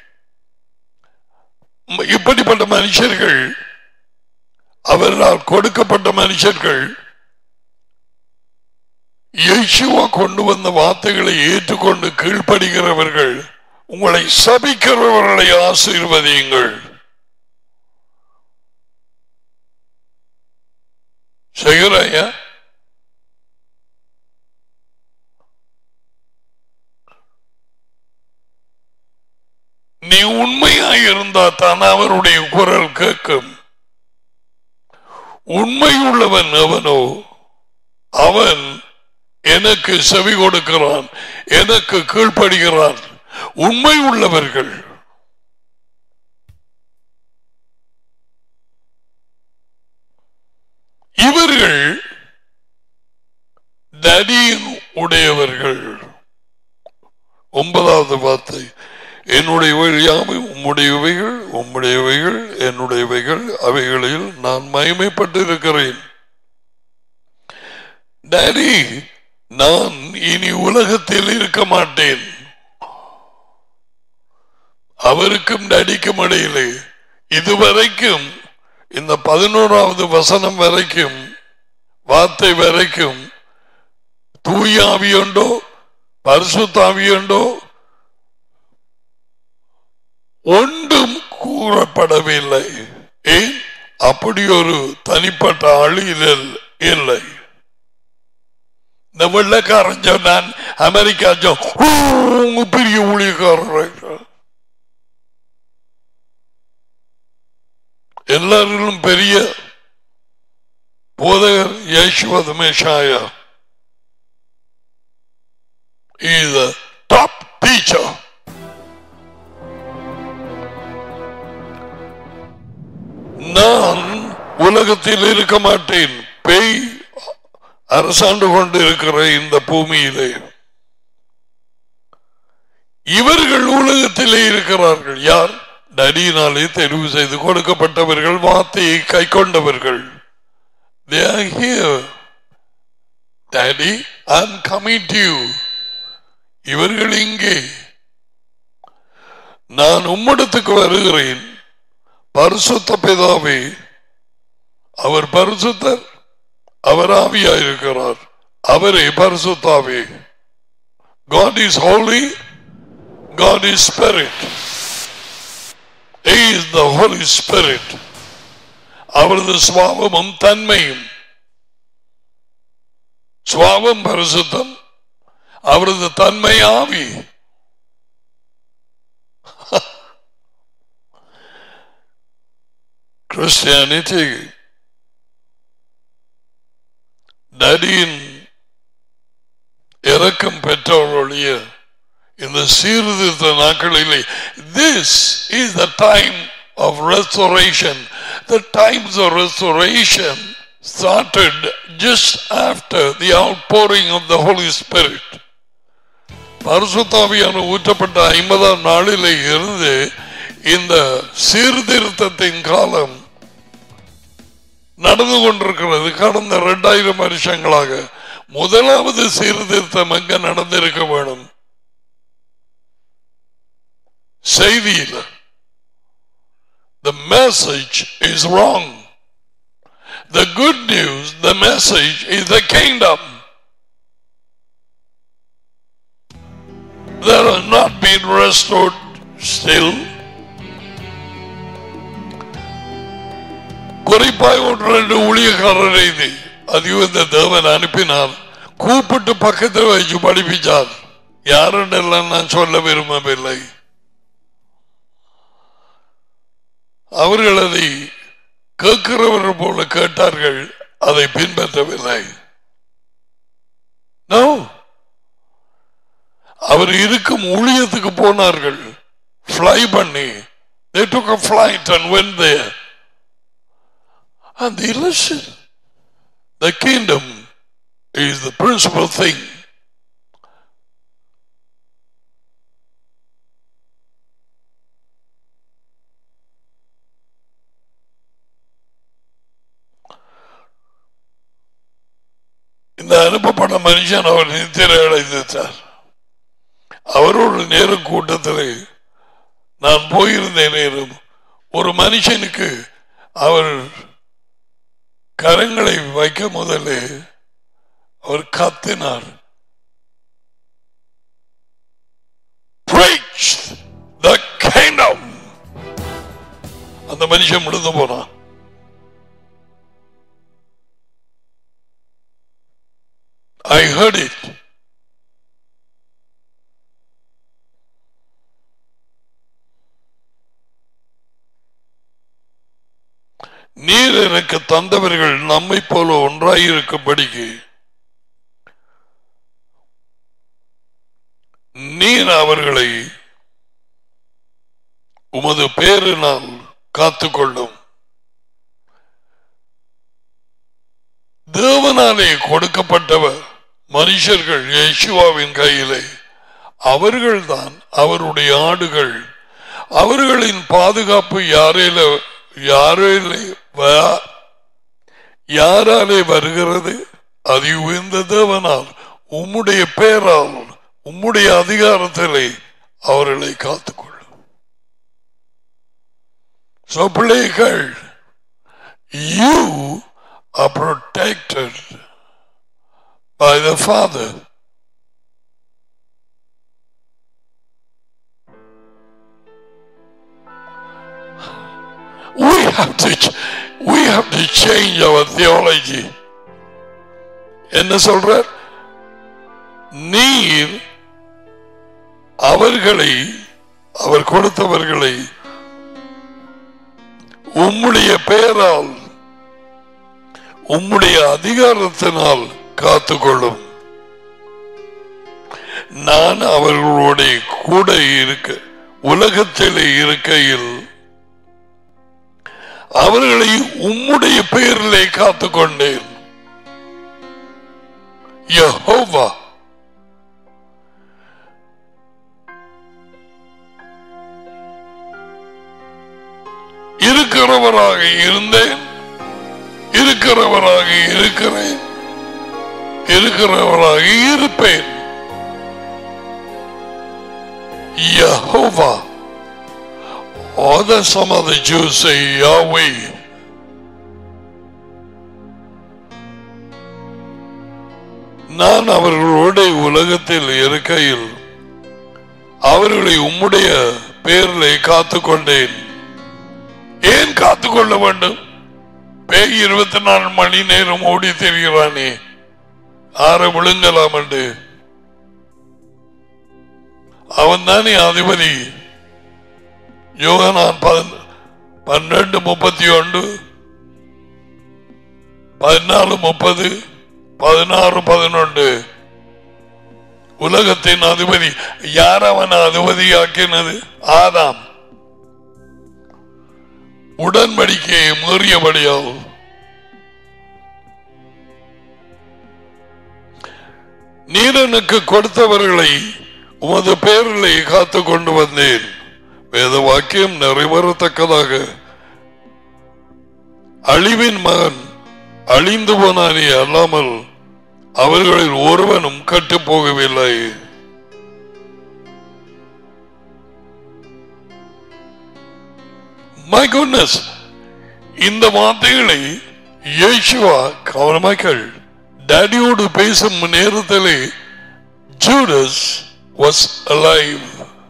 இப்படிப்பட்ட மனுஷர்கள் அவர்களால் கொடுக்கப்பட்ட மனுஷர்கள் இயேசுவா கொண்டு வந்த வார்த்தைகளை ஏற்றுக்கொண்டு கீழ்ப்படுகிறவர்கள் உங்களை சபிக்கிறவர்களை ஆசீர்வதியுங்கள் செய்கிறாயா நீ உண்மையாய் இருந்தா தான் அவருடைய குரல் கேட்கும் உண்மையுள்ளவன் அவனோ அவன் எனக்கு செவி கொடுக்கிறான் எனக்கு கீழ்ப்படுகிறான் உண்மை உள்ளவர்கள் இவர்கள் தடியின் உடையவர்கள் ஒன்பதாவது வார்த்தை என்னுடையவைகள் யாவை உம்முடையவைகள் உம்முடையவைகள் என்னுடையவைகள் அவைகளில் நான் மகிமைப்பட்டு இருக்கிறேன் டாடி நான் இனி உலகத்தில் இருக்க மாட்டேன் அவருக்கும் நடிக்கும் இடையிலே இதுவரைக்கும் இந்த பதினோராவது வசனம் வரைக்கும் வார்த்தை வரைக்கும் தூயாவியுண்டோ பரிசுத்தாவியுண்டோ ஒன்றும் கூறப்படவில்லை ஏன் அப்படி ஒரு தனிப்பட்ட அழியல் இல்லை இந்த வெள்ளக்காரன் சொன்னான் அமெரிக்கா சொ- "ஊ, உங்க பெரிய ஊழியக்காரர் எல்லாரிலும் பெரிய போதகர் யேசுவது மேஷாயா is a top teacher. நான் உலகத்தில் இருக்க மாட்டேன் பேய் அரசாண்டு கொண்டு இருக்கிற இந்த பூமியிலே இவர்கள் உலகத்திலே இருக்கிறார்கள் யார் நடியினாலே தெரிவு செய்து கொடுக்கப்பட்டவர்கள் வார்த்தையை கை கொண்டவர்கள் They are here. Daddy, I'm coming to you. இவர்கள் இங்கே நான் உம்மிடத்துக்கு வருகிறேன் பரிசுத்த பிதாவே அவர் பரிசுத்தர் அவர் ஆவியாயிருக்கிறார் அவரே பரிசுத்தாவே God is holy God is spirit He is the Holy Spirit அவரது சுவாபமும் தன்மையும் சுவாபம் பரிசுத்தம் அவரது தன்மை ஆவி கிறிஸ்டியானிட்டி நடியின் இறக்கம் பெற்றவர்களுடைய இந்த சீர்திருத்த நாட்களிலே this is the time of restoration the times of restoration started just after the outpouring of the Holy Spirit பரிசுத்தாவியான ஊற்றப்பட்ட ஐம்பதாம் நாளிலே இருந்து இந்த சீர்திருத்தத்தின் காலம் நடந்து கொண்டிருக்கிறது கடந்த இரண்டாயிரம் வருஷங்களாக முதலாவது சீர்திருத்தம் எங்க நடந்திருக்க வேணும் செய்தியில் The message is wrong. The good news, the message is the kingdom. That has not been restored still. குறிப்பாய் ஒன்று ரெண்டு ஊழியக்காரரை இது அதையும் இந்த தேவன் அனுப்பினார் கூப்பிட்டு பக்கத்தில் வச்சு படிப்பிச்சார் யாருன்னெல்லாம் நான் சொல்ல விரும்பவில்லை அவர்கள் அதை கேட்கிறவர்கள் போல கேட்டார்கள் அதை பின்பற்றவில்லை No. அவர் இருக்கும் ஊழியத்துக்கு போனார்கள் fly பண்ணி they took a flight and went there and they listened the kingdom is the principal thing அனுப்பப்பட்ட மனுஷன் அவர் நித்திரை அடைந்தார் அவரோட நேரம் கூட்டத்தில் நான் போயிருந்த நேரம் ஒரு மனுஷனுக்கு அவர் கரங்களை வைக்க முதலே அவர் கத்தினார் Preach the kingdom. அந்த மனுஷன் முடிந்து போனான் I heard it. நீர் எனக்கு தந்தவர்கள் நம்மை போல ஒன்றாயிருக்கும்படிக்கு நீர் அவர்களை உமது பேரினால் காத்துக்கொள்ளும் தேவனாலே கொடுக்கப்பட்டவர் மனுஷர்கள் யேசுவாவின் கையிலே அவர்கள்தான் அவருடைய ஆடுகள் அவர்களின் பாதுகாப்பு யாரேல யாரேலே வ- யாராலே வருகிறது அது உயர்ந்த தேவனால் உம்முடைய பேரால் உம்முடைய அதிகாரத்திலே அவர்களை காத்துக்கொள்ளும் So, பிள்ளைகள் you are protected by the Father. We have to ch- we have to change our theology. என்ன சொல்ற நீர் அவர்களை அவர் கொடுத்தவர்களை உம்முடைய பெயரால் உம்முடைய அதிகாரத்தினால் காத்துக்கொள்ளும் நான் அவர்களோட கூட இருக்க உலகத்திலே இருக்கையில் அவர்களை உம்முடைய பெயரிலே காத்துக்கொண்டேன் யெகோவா இருக்கிறவராக இருந்தேன் இருக்கிறவராக இருக்கிறேன் இருக்கிறவராக இருப்பேன் Yehovah. Or the some of the Jews say Yahweh. நான் அவர்களோட உலகத்தில் இருக்கையில் அவர்களை உம்முடைய பேரிலே காத்துக்கொண்டேன் ஏன் காத்துக்கொள்ள வேண்டும் பேய் இருபத்தி நாலு மணி நேரம் ஓடி திரிகிறானே ஆற விழுங்கலாம் என்று அவன் தானே அதிபதி யோகனான் பதி- பன்னெண்டு முப்பத்தி ஒன்று பதினாலு முப்பது பதினாறு பதினொன்று உலகத்தின் அதிபதி யார் அவன் அதிபதியாக்கினது ஆதாம் உடன்படிக்கையை மீறியபடியாகும் நீர் எனக்கு கொடுத்தவர்களை உமது பேரிலே காத்து கொண்டு வந்தேன் வேத வாக்கியம் நிறைவேறத்தக்கதாக அழிவின் மகன் அழிந்து போனானே அல்லாமல் அவர்களில் ஒருவனும் கட்டுப் போகவில்லை மை குட்னஸ் இந்த வார்த்தைகளை இயேசுவா கவனமாக்கள் டேடியோடு பேசும் நேரத்திலே ஜூடஸ் வாஸ் alive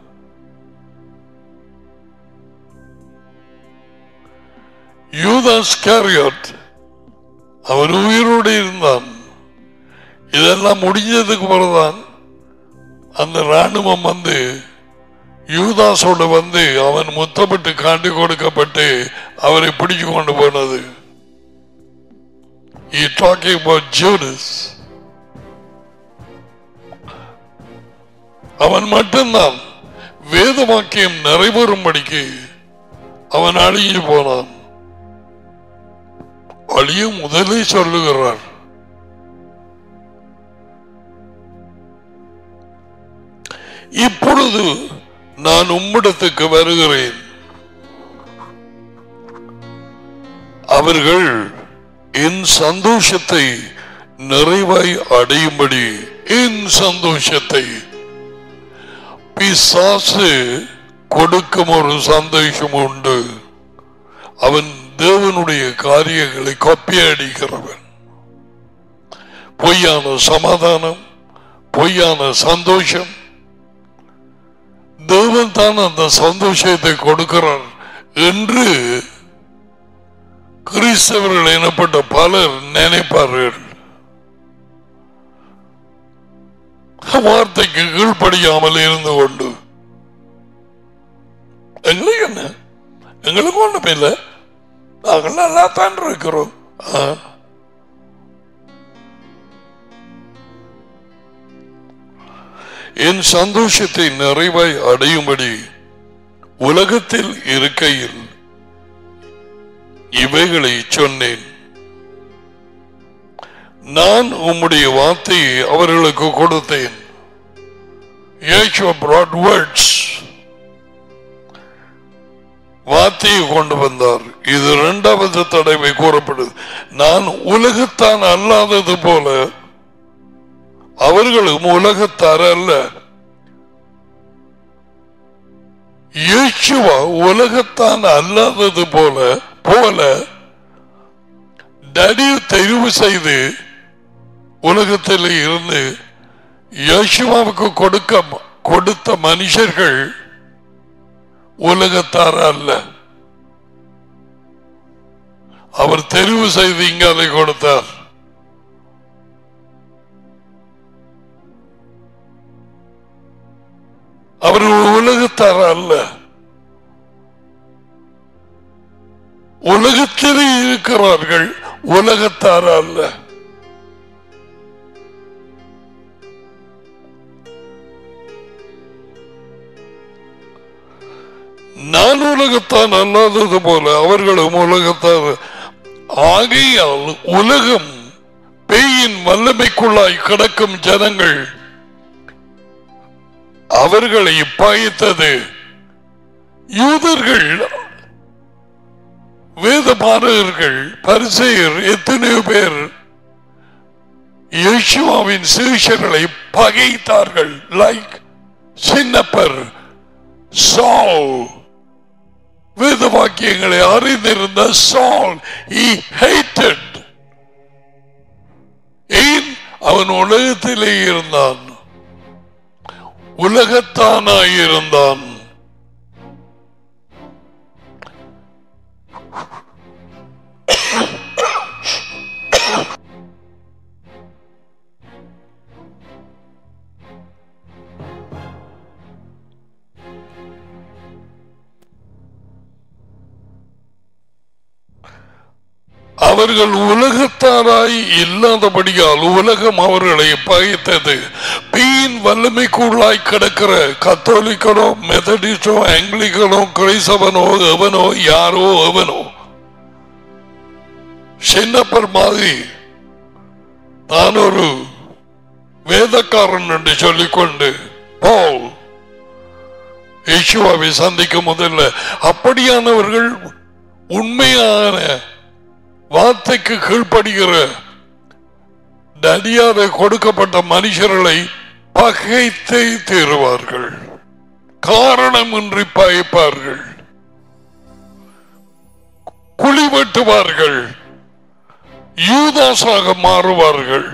யூதாஸ் கேரியட் அவன் உயிரோடு இருந்தான் இதெல்லாம் முடிஞ்சதுக்கு பிறகுதான் அந்த ராணுவம் வந்து யூதாஸோட வந்து அவன் முத்தமிட்டு காண்டி கொடுக்கப்பட்டு அவரை பிடிச்சு கொண்டு போனது He talking about Judas. அவன் மட்டும்தான் வேத வாக்கியம் நிறைவேறும்படிக்கு அவன் அழிஞ்சு போனான் அழியும் முதலே சொல்லுகிறார் இப்பொழுது நான் உம்மிடத்துக்கு வருகிறேன் அவர்கள் என் சந்தோஷத்தை நிறைவாய் அடையும்படி என் சந்தோஷத்தை பிசாசு கொடுக்கும் ஒரு சந்தோஷம் உண்டு அவன் தேவனுடைய காரியங்களை கொப்பியடிக்கிறவன் பொய்யான சமாதானம் பொய்யான சந்தோஷம் தேவன் தான் அந்த சந்தோஷத்தை கொடுக்கிறார் என்று கிறிஸ்தவர்கள் எனப்பட்ட பலர் நினைப்பார்கள் வார்த்தைக்கு கீழ்ப்படியாமல் இருந்து கொண்டு எங்களுக்கு என்ன எங்களுக்கு ஒண்ணுமே இல்லை நாங்கள் நல்லா தான் இருக்கிறோம் ஆ. என் சந்தோஷத்தை நிறைவாய் அடையும்படி உலகத்தில் இருக்கையில் இவைகளை சொன்னேன் நான் உம்முடைய வார்த்தையை அவர்களுக்கு கொடுத்தேன் Yeshua brought words. வார்த்தையை கொண்டு வந்தார் இது இரண்டாவது தடவை கூறப்படுது நான் உலகத்தான் அல்லாதது போல அவர்களும் உலகத்தார் அல்ல இயேசுவா உலகத்தான் அல்லாதது போல போல டடி தெரிவு செய்து உலகத்தில் இருந்து யேசுவாவுக்கு கொடுக்க கொடுத்த மனுஷர்கள் உலகத்தார் அல்ல அவர் தெரிவு செய்து இங்க அதை கொடுத்தார் அவர்கள் உலகத்தார் அல்ல உலகத்திலே இருக்கிறார்கள் உலகத்தார் அல்ல நான் உலகத்தான் அல்லாதது போல அவர்களும் உலகத்தார் ஆகையால் உலகம் பேயின் வல்லமைக்குள்ளாய் கிடக்கும் ஜனங்கள் அவர்களை பாய்த்தது யூதர்கள் வேதபாரகர்கள் பரிசெயர் எத்தனையோ பேர் யேசுவாவின் சீஷர்களை பகைத்தார்கள் லைக் சின்னப்பர் சால் வேத வாக்கியங்களை அறிந்திருந்த சால் he hated ஏன் அவன் உலகத்திலே இருந்தான் உலகத்தானாயிருந்தான் அவர்கள் உலகத்தாராய் இல்லாதபடியால் உலகம் அவர்களை பகைத்தது பீயின் வல்லமைக்குள்ளாய் கிடக்கிற கத்தோலிக்கனோ மெதடிஸ்டோ ஆங்கிலிக்கனோ கிரைசவனோ எவனோ யாரோ எவனோ சின்னப்பர் மாதிரி நான் ஒரு வேதக்காரன் என்று சொல்லிக்கொண்டு போல் யேசுவாவை சந்திக்கும் முதல்ல அப்படியானவர்கள் உண்மையான வார்த்தைக்கு கீழ்ப்படுகிற நடியாத கொடுக்கப்பட்ட மனுஷர்களை பகைத்தே தீருவார்கள் காரணமின்றி பயப்பார்கள் குழி வெட்டுவார்கள் யூதாசாக மாறுவார்கள்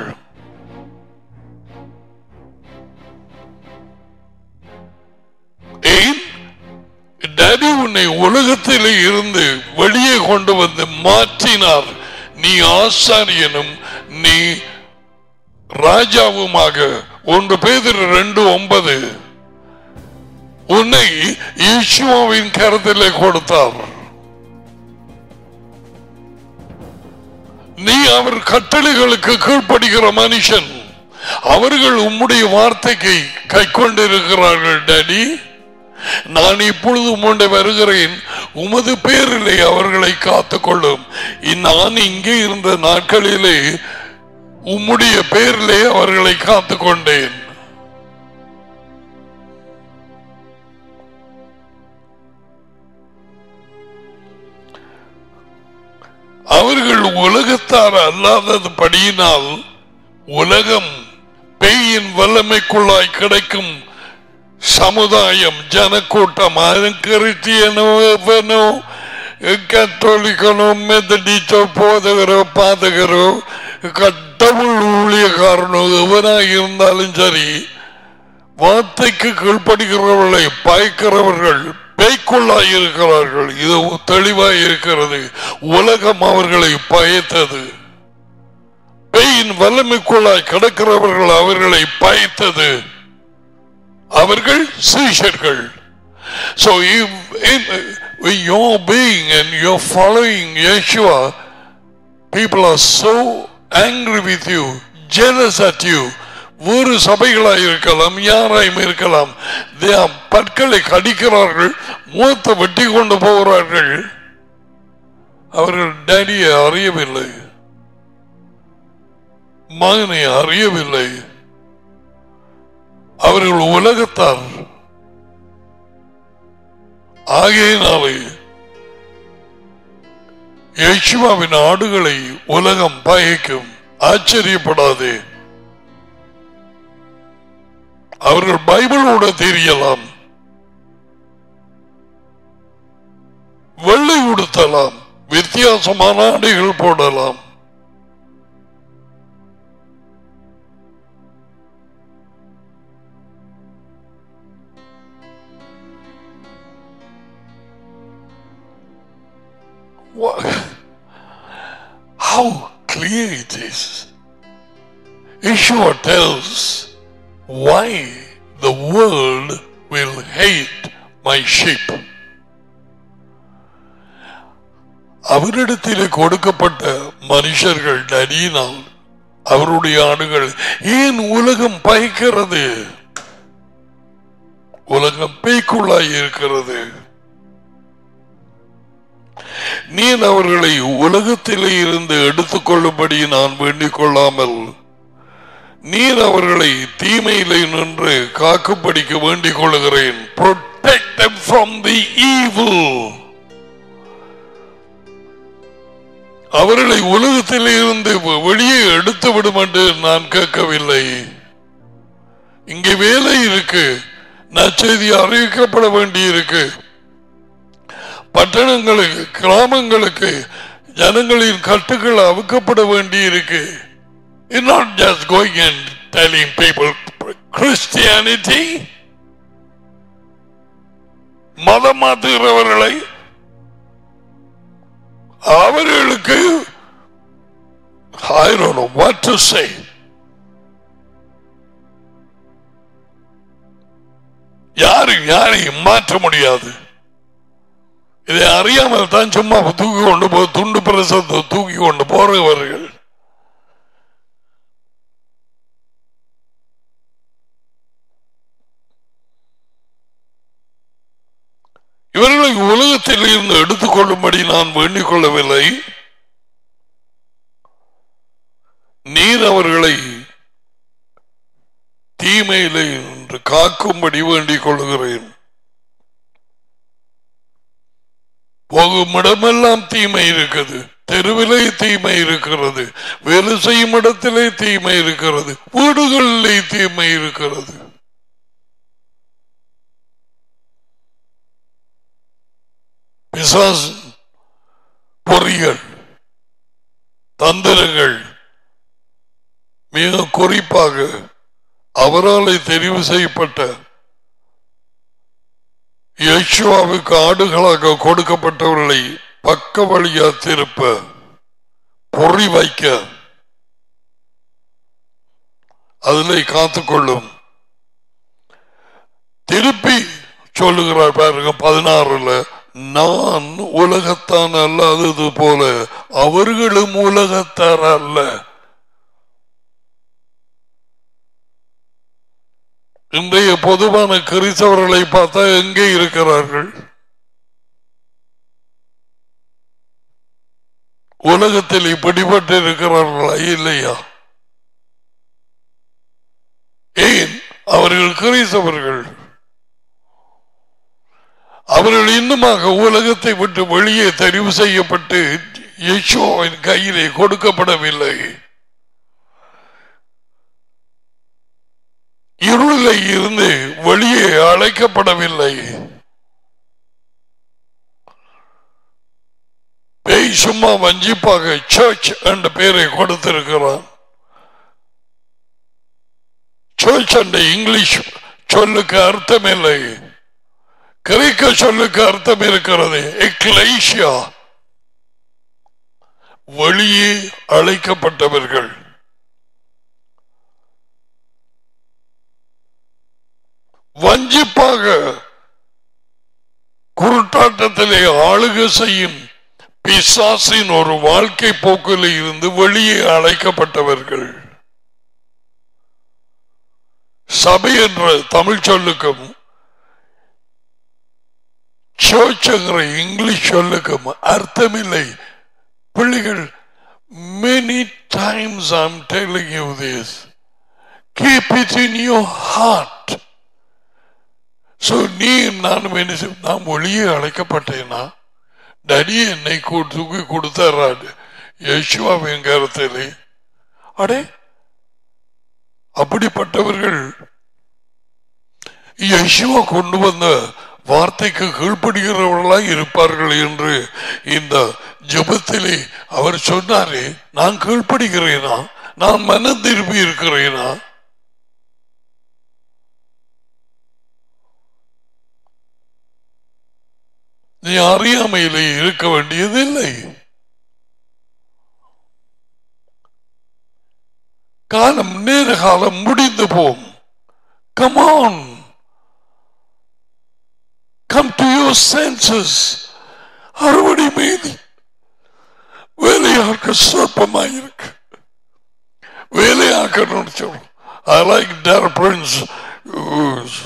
ஏன் டேடி உன்னை உலகத்திலே இருந்து வெளியே கொண்டு வந்து மாற்றினார் நீ ஆசாரியனும் நீ ராஜாவுமாக ஒன்று பேதர் ரெண்டு ஒன்பது உன்னை ஈஸ்வாவின் கருத்திலே கொடுத்தார் நீ அவர் கட்டளைகளுக்கு கீழ்ப்படுகிற மனுஷன் அவர்கள் உம்முடைய வார்த்தைக்கு கை கொண்டிருக்கிறார்கள் டேடி நான் இப்பொழுது உம்முண்டை வருகிறேன் உமது பேரிலே அவர்களை காத்துக்கொள்ளும் நான் இங்கே இருந்த நாட்களிலே உம்முடைய பேரிலே அவர்களை காத்துக்கொண்டேன் அவர்கள் உலகத்தார் அல்லாதது படியினால் உலகம் பேயின் வல்லமைக்குள்ளாய் கிடைக்கும் சமுதாயம் ஜனக்கூட்டம் கிறிஸ்டியனோ எவனோ கத்தோலிக்கனோ மெத்தடிச்சோ போதகரோ பாதகரோ கடவுள் ஊழியக்காரனோ எவனாக இருந்தாலும் சரி வார்த்தைக்கு கீழ்ப்படுகிறவர்களை பயக்கிறவர்கள் பேய்க்குள்ளாய் இருக்கிறார்கள் இது தெளிவாய் இருக்கிறது உலகம் அவர்களை பயத்தது பேயின் வல்லமைக்குள்ளாய் கிடக்கிறவர்கள் அவர்களை பயத்தது அவர்கள் சீஷர்கள் So if, if, when you're being and you're following Yeshua, people are so angry with you, jealous at you. வேறு சபைகளாய் இருக்கலாம் யாராயும் இருக்கலாம் They are பற்களை கடிக்கிறார்கள் மூத்த வெட்டி கொண்டு போகிறார்கள் அவர்கள் டேடியை அறியவில்லை மகனை அறியவில்லை அவர்கள் உலகத்தார் ஆகையினாலே யேசுவாவின் ஆடுகளை உலகம் பயக்கும் ஆச்சரியப்படாதே அவர்கள் பைபிளோட தெரியலாம் வெள்ளை உடுத்தலாம் வித்தியாசமான ஆடைகள் போடலாம் What? How clear it is. Yeshua tells why the world will hate my sheep. அவரிடத்தில் கொடுக்கப்பட்ட மனுஷர்கள் நடியினால் அவருடைய ஆடுகள் ஏன் உலகம் பயக்கிறது உலகம் பேய்க்குள்ளாய் இருக்கிறது நீர் அவர்களை உலகத்திலே இருந்து எடுத்துக்கொள்ளும்படி நான் வேண்டிக் கொள்ளாமல் நீர் அவர்களை தீமையிலே நின்று காக்கும்படிக்கு வேண்டிக் கொள்கிறேன் protect them from the evil அவர்களை உலகத்திலே இருந்து வெளியே எடுத்து விடும் என்று நான் கேட்கவில்லை இங்கே வேலை இருக்கு நற்செய்தி அறிவிக்கப்பட வேண்டி இருக்கு பட்டணங்களுக்கு கிராமங்களுக்கு ஜனங்களின் கட்டுகள் அவுக்கப்பட வேண்டி இருக்கு It's not just going and telling people Christianity மதம் மாற்றுகிறவர்களை அவர்களுக்கு I don't know what to say. யாரும் யாரையும் மாற்ற முடியாது இதை அறியாமல் தான் சும்மா தூக்கி கொண்டு போ துண்டு பிரசத்தை தூக்கி கொண்டு போறவர்கள் இவர்களை உலகத்தில் இருந்து எடுத்துக்கொள்ளும்படி நான் வேண்டிக் கொள்ளவில்லை நீர் அவர்களை தீமையிலே என்று காக்கும்படி வேண்டிக் கொள்கிறேன் போகும் இடமெல்லாம் தீமை இருக்குது தெருவிலே தீமை இருக்கிறது வேலை செய்யும் இடத்திலே தீமை இருக்கிறது வீடுகளிலே தீமை இருக்கிறது பிசாசு பொறிகள் தந்திரங்கள் மிக குறிப்பாக அவராலே தெரிவு செய்யப்பட்ட யேசுவாவுக்கு ஆடுகளாக கொடுக்கப்பட்டவர்களை பக்க வழியா திருப்ப பொறி வைக்க அதிலே காத்துக்கொள்ளும் திருப்பி சொல்லுகிறார் பாருங்க பதினாறுல நான் உலகத்தான் அல்லாதது போல அவர்களும் உலகத்தார் அல்ல இன்றைய பொதுவான கிறிஸ்தவர்களை பார்த்தா எங்கே இருக்கிறார்கள் உலகத்தில் இப்படிப்பட்டு இருக்கிறார்களா இல்லையா ஏன் அவர்கள் கிறிஸ்தவர்கள் அவர்கள் இன்னுமாக உலகத்தை விட்டு வெளியே தெரிவு செய்யப்பட்டு யேசுவின் கையிலே கொடுக்கப்படவில்லை இருளில் இருந்து வெளியே அழைக்கப்படவில்லை பேய் சும்மா வஞ்சிப்பாக சர்ச் என்ற பெயரை கொடுத்திருக்கிறான் சர்ச் என்ற இங்கிலீஷ் சொல்லுக்கு அர்த்தம் இல்லை கிரேக்க சொல்லுக்கு அர்த்தம் இருக்கிறது எக்லைஷியா வெளியே அழைக்கப்பட்டவர்கள் வஞ்சிப்பாக குருட்டாட்டத்திலே ஆளுகை செய்யும் பிசாசின் ஒரு வாழ்க்கை போக்கில் இருந்து வெளியே அழைக்கப்பட்டவர்கள் சபை என்ற தமிழ் சொல்லுக்கும் சர்ச் என்கிற இங்கிலீஷ் சொல்லுக்கும் அர்த்தமில்லை பிள்ளைகள் many times I'm telling you this keep it in your heart so நீ நானும் என்ன செய்ய- நான் ஒளியே அழைக்கப்பட்டேனா டடி என்னை கூ- தூக்கி கொடுத்தாரு யேசுவா வெங்காரத்திலே அடே அப்படிப்பட்டவர்கள் யேசுவா கொண்டு வந்த வார்த்தைக்கு கீழ்ப்படுகிறவர்களாய் இருப்பார்கள் என்று இந்த ஜெபத்திலே அவர் சொன்னாரே நான் கீழ்ப்படுகிறேனா நான் மனம் திரும்பி இருக்கிறேனா நீ அறியாமையிலே இருக்க வேண்டியதில்லை காலம் நேர காலம் முடிந்து போம் come on come to your senses அறுவடை மீதி வேலையாக்க சொற்பமாயிருக்கு வேலையாக்கணும்னு சொல்றோம் I like Dara Prince who's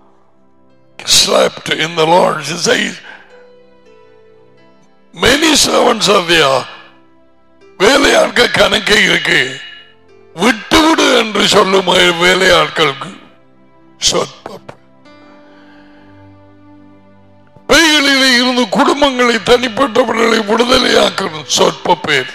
slept in the Lord. He says, many servants are there. வேலையாட்க கணக்கே இருக்கு விட்டு விடு என்று சொல்லும் வேலையாட்களுக்கு சொற்பம் பெய்களிலே இருந்து குடும்பங்களை தனிப்பட்டவர்களை விடுதலையாக்கணும் சொற்ப பேர்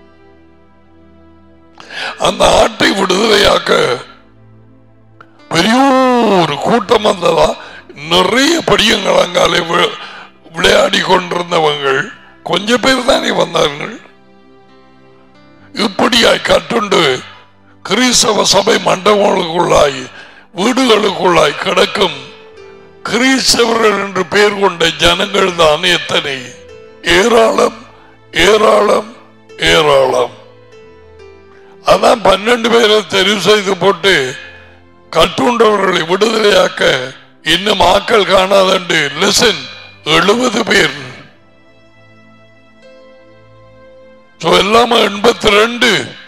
அந்த ஆட்டை விடுதலையாக்க பெரிய ஒரு கூட்டம் வந்ததா நிறைய படியங்கள் அங்காலே வி- விளையாடி கொண்டிருந்தவங்கள் கொஞ்ச பேர் தானே வந்தார்கள் இப்படியாய் கட்டுண்டு கிறிஸ்தவ சபை மண்டபங்களுக்குள்ளாய் வீடுகளுக்குள்ளாய் கிடக்கும் கிறிஸ்தவர்கள் என்று பெயர் கொண்ட ஜனங்கள் தான் எத்தனை ஏராளம் ஏராளம் ஏராளம் அதான் பன்னெண்டு பேரை தெரிவு செய்து போட்டு கட்டுண்டவர்களை விடுதலையாக்க இன்னும் ஆக்கள் காணாதண்டு லிசன் எழுபது பேர் So, எல்லாம எண்பத்தி ரெண்டு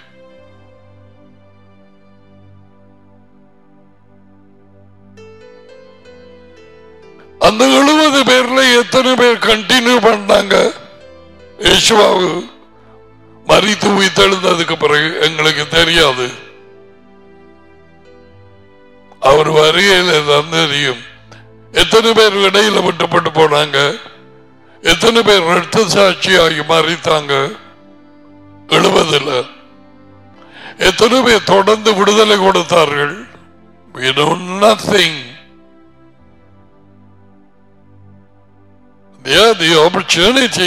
அந்த எழுபது பேர்ல எத்தனை பேர் கண்டினியூ பண்ணாங்க யேசுவாவு மறித்து உயிர்த்தெழுந்ததுக்கு பிறகு எங்களுக்கு தெரியாது அவர் வருகையில தான் தெரியும் எத்தனை பேர் இடையில விட்டுப்பட்டு போனாங்க எத்தனை பேர் ரத்த சாட்சியாகி மறித்தாங்க எழுபதுல எத்தனை பேர் தொடர்ந்து விடுதலை கொடுத்தார்கள் We know nothing. They had the opportunity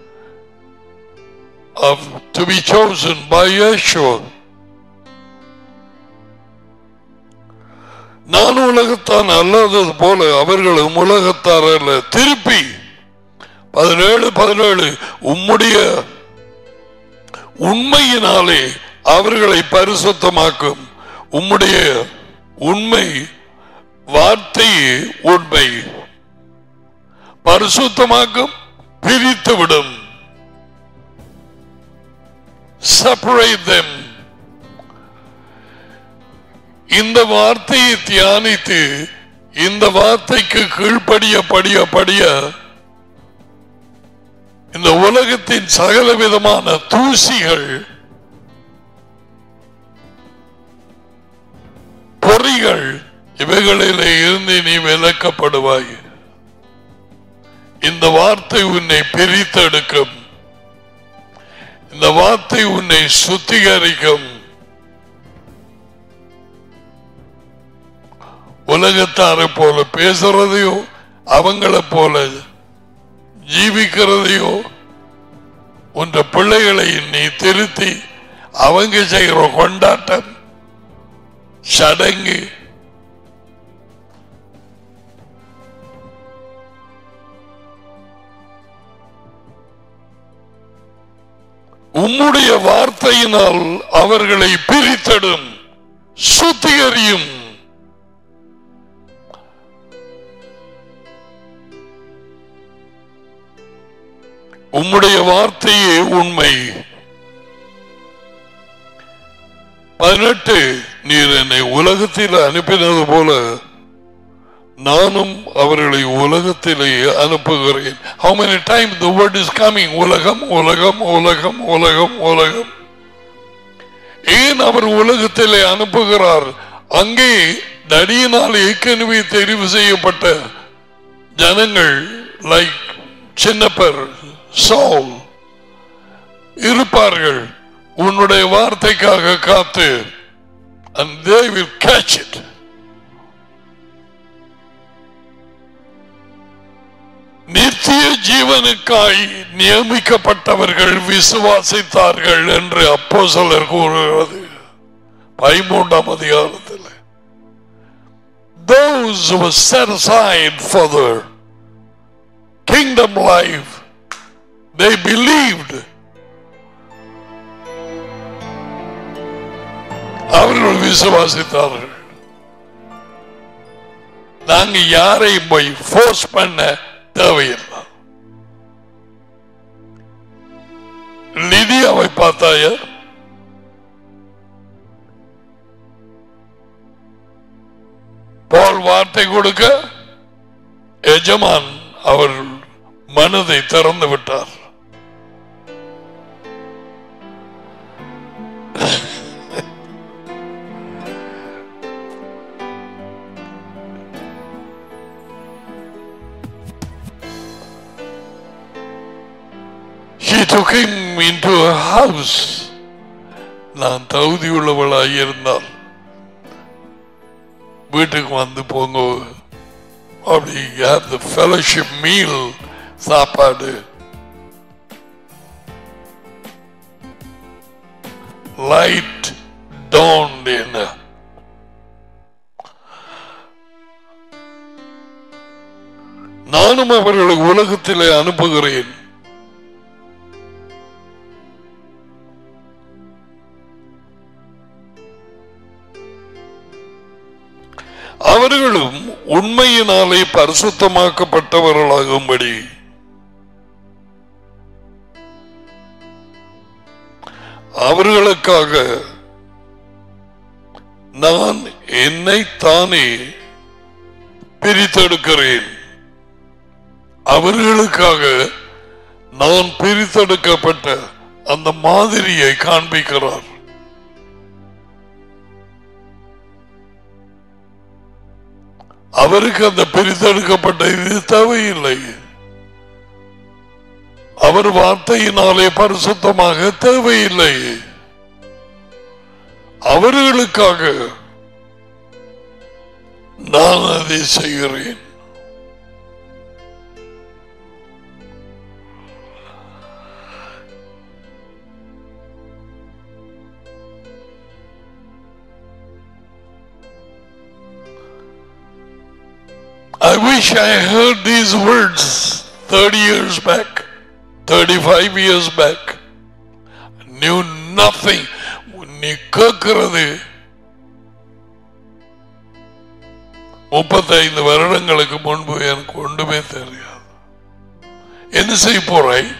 of to be chosen by Yeshua. நான் உலகத்தான் அல்லாதது போல அவர்களும் உலகத்தார் அல்ல திருப்பி பதினேழு பதினேழு உம்முடைய உண்மையினாலே அவர்களை பரிசுத்தமாக்கும் உம்முடைய உண்மை வார்த்தையே உண்மை பரிசுத்தமாக்கும் பிரித்துவிடும் separate them இந்த வார்த்தையை தியானித்து இந்த வார்த்தைக்கு கீழ்ப்படிய படிய படிய இந்த உலகத்தின் சகல விதமான தூசிகள் பொறிகள் இவைகளிலே இருந்து நீ விலக்கப்படுவாய் இந்த வார்த்தை உன்னை பிரித்தெடுக்கும் இந்த வார்த்தை உன்னை சுத்திகரிக்கும் உலகத்தாரை போல பேசுறதையோ அவங்கள போல ஜீவிக்கிறதையோ உன்ற பிள்ளைகளை நீ திருத்தி அவங்க செய்கிற கொண்டாட்டம் சடங்கு உம்முடைய வார்த்தையினால் அவர்களை பிரித்தடும் சுத்திகரியும் உம்முடைய வார்த்தையே உண்மை பதினெட்டு நீர் என்னை உலகத்தில் அனுப்பினது போல நானும் அவர்களை உலகத்திலே அனுப்புகிறேன் how many times the word is coming உலகம் உலகம் உலகம் உலகம் உலகம் ஏன் அவர் உலகத்திலே அனுப்புகிறார் அங்கே நடியினால் ஏற்கனவே தெரிவு செய்யப்பட்ட ஜனங்கள் லைக் சின்னப்பர் சவுல் இருப்பார்கள் உன்னுடைய வார்த்தைக்காக காத்து and they will catch it நித்திய ஜீவனுக்காய் நியமிக்கப்பட்டவர்கள் விசுவாசித்தார்கள் என்று அப்போ சிலர் கூறுகிறது பதிமூன்றாம் அதிகாரத்தில் those who were set aside for the kingdom life they believed அவர்கள் விசுவாசித்தார்கள் நாங்க யாரையும் போய் போர்ஸ் பண்ண தேவையில்லை லிதியாவை பார்த்தாய போல் வார்த்தை கொடுக்க எஜமான் அவர் மனதை திறந்து விட்டார் She took him into her house. நான் தகுதி உள்ளவளாய் இருந்தால் வீட்டுக்கு வந்து போங்க அப்படி have the fellowship meal சாப்பாடு லைட் dawned in her. நானும் அவர்களை உலகத்திலே அனுப்புகிறேன் அவர்களும் உண்மையினாலே பரிசுத்தமாக்கப்பட்டவர்களாகும்படி அவர்களுக்காக நான் என்னை தானே பிரித்தெடுக்கிறேன் அவர்களுக்காக நான் பிரித்தெடுக்கப்பட்ட அந்த மாதிரியை காண்பிக்கிறார் அவருக்கு அந்த பிரித்தெடுக்கப்பட்ட இது தேவையில்லை அவர் வார்த்தையினாலே பரிசுத்தமாக தேவையில்லை அவர்களுக்காக நான் அதை செய்கிறேன் I wish I heard these words 30 years back, 35 years back. Knew nothing. நீ கேட்கிறது முப்பத்தைந்து வருடங்களுக்கு முன்பு எனக்கு ஒன்றுமே தெரியாது என்ன செய்ய போறாய்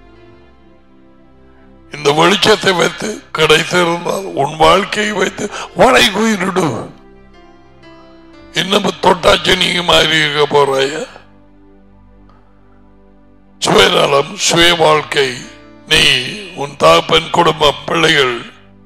இந்த வெளிச்சத்தை வைத்து கிடைத்திருந்தால் உன் வாழ்க்கையை வைத்து வடை குயிரிடு இன்னும் தொட்டாச்சு நீங்க மாறி இருக்க போறாய சுயநலம் சுய வாழ்க்கை நீ உன் தாப்பன் குடும்பம் பிள்ளைகள்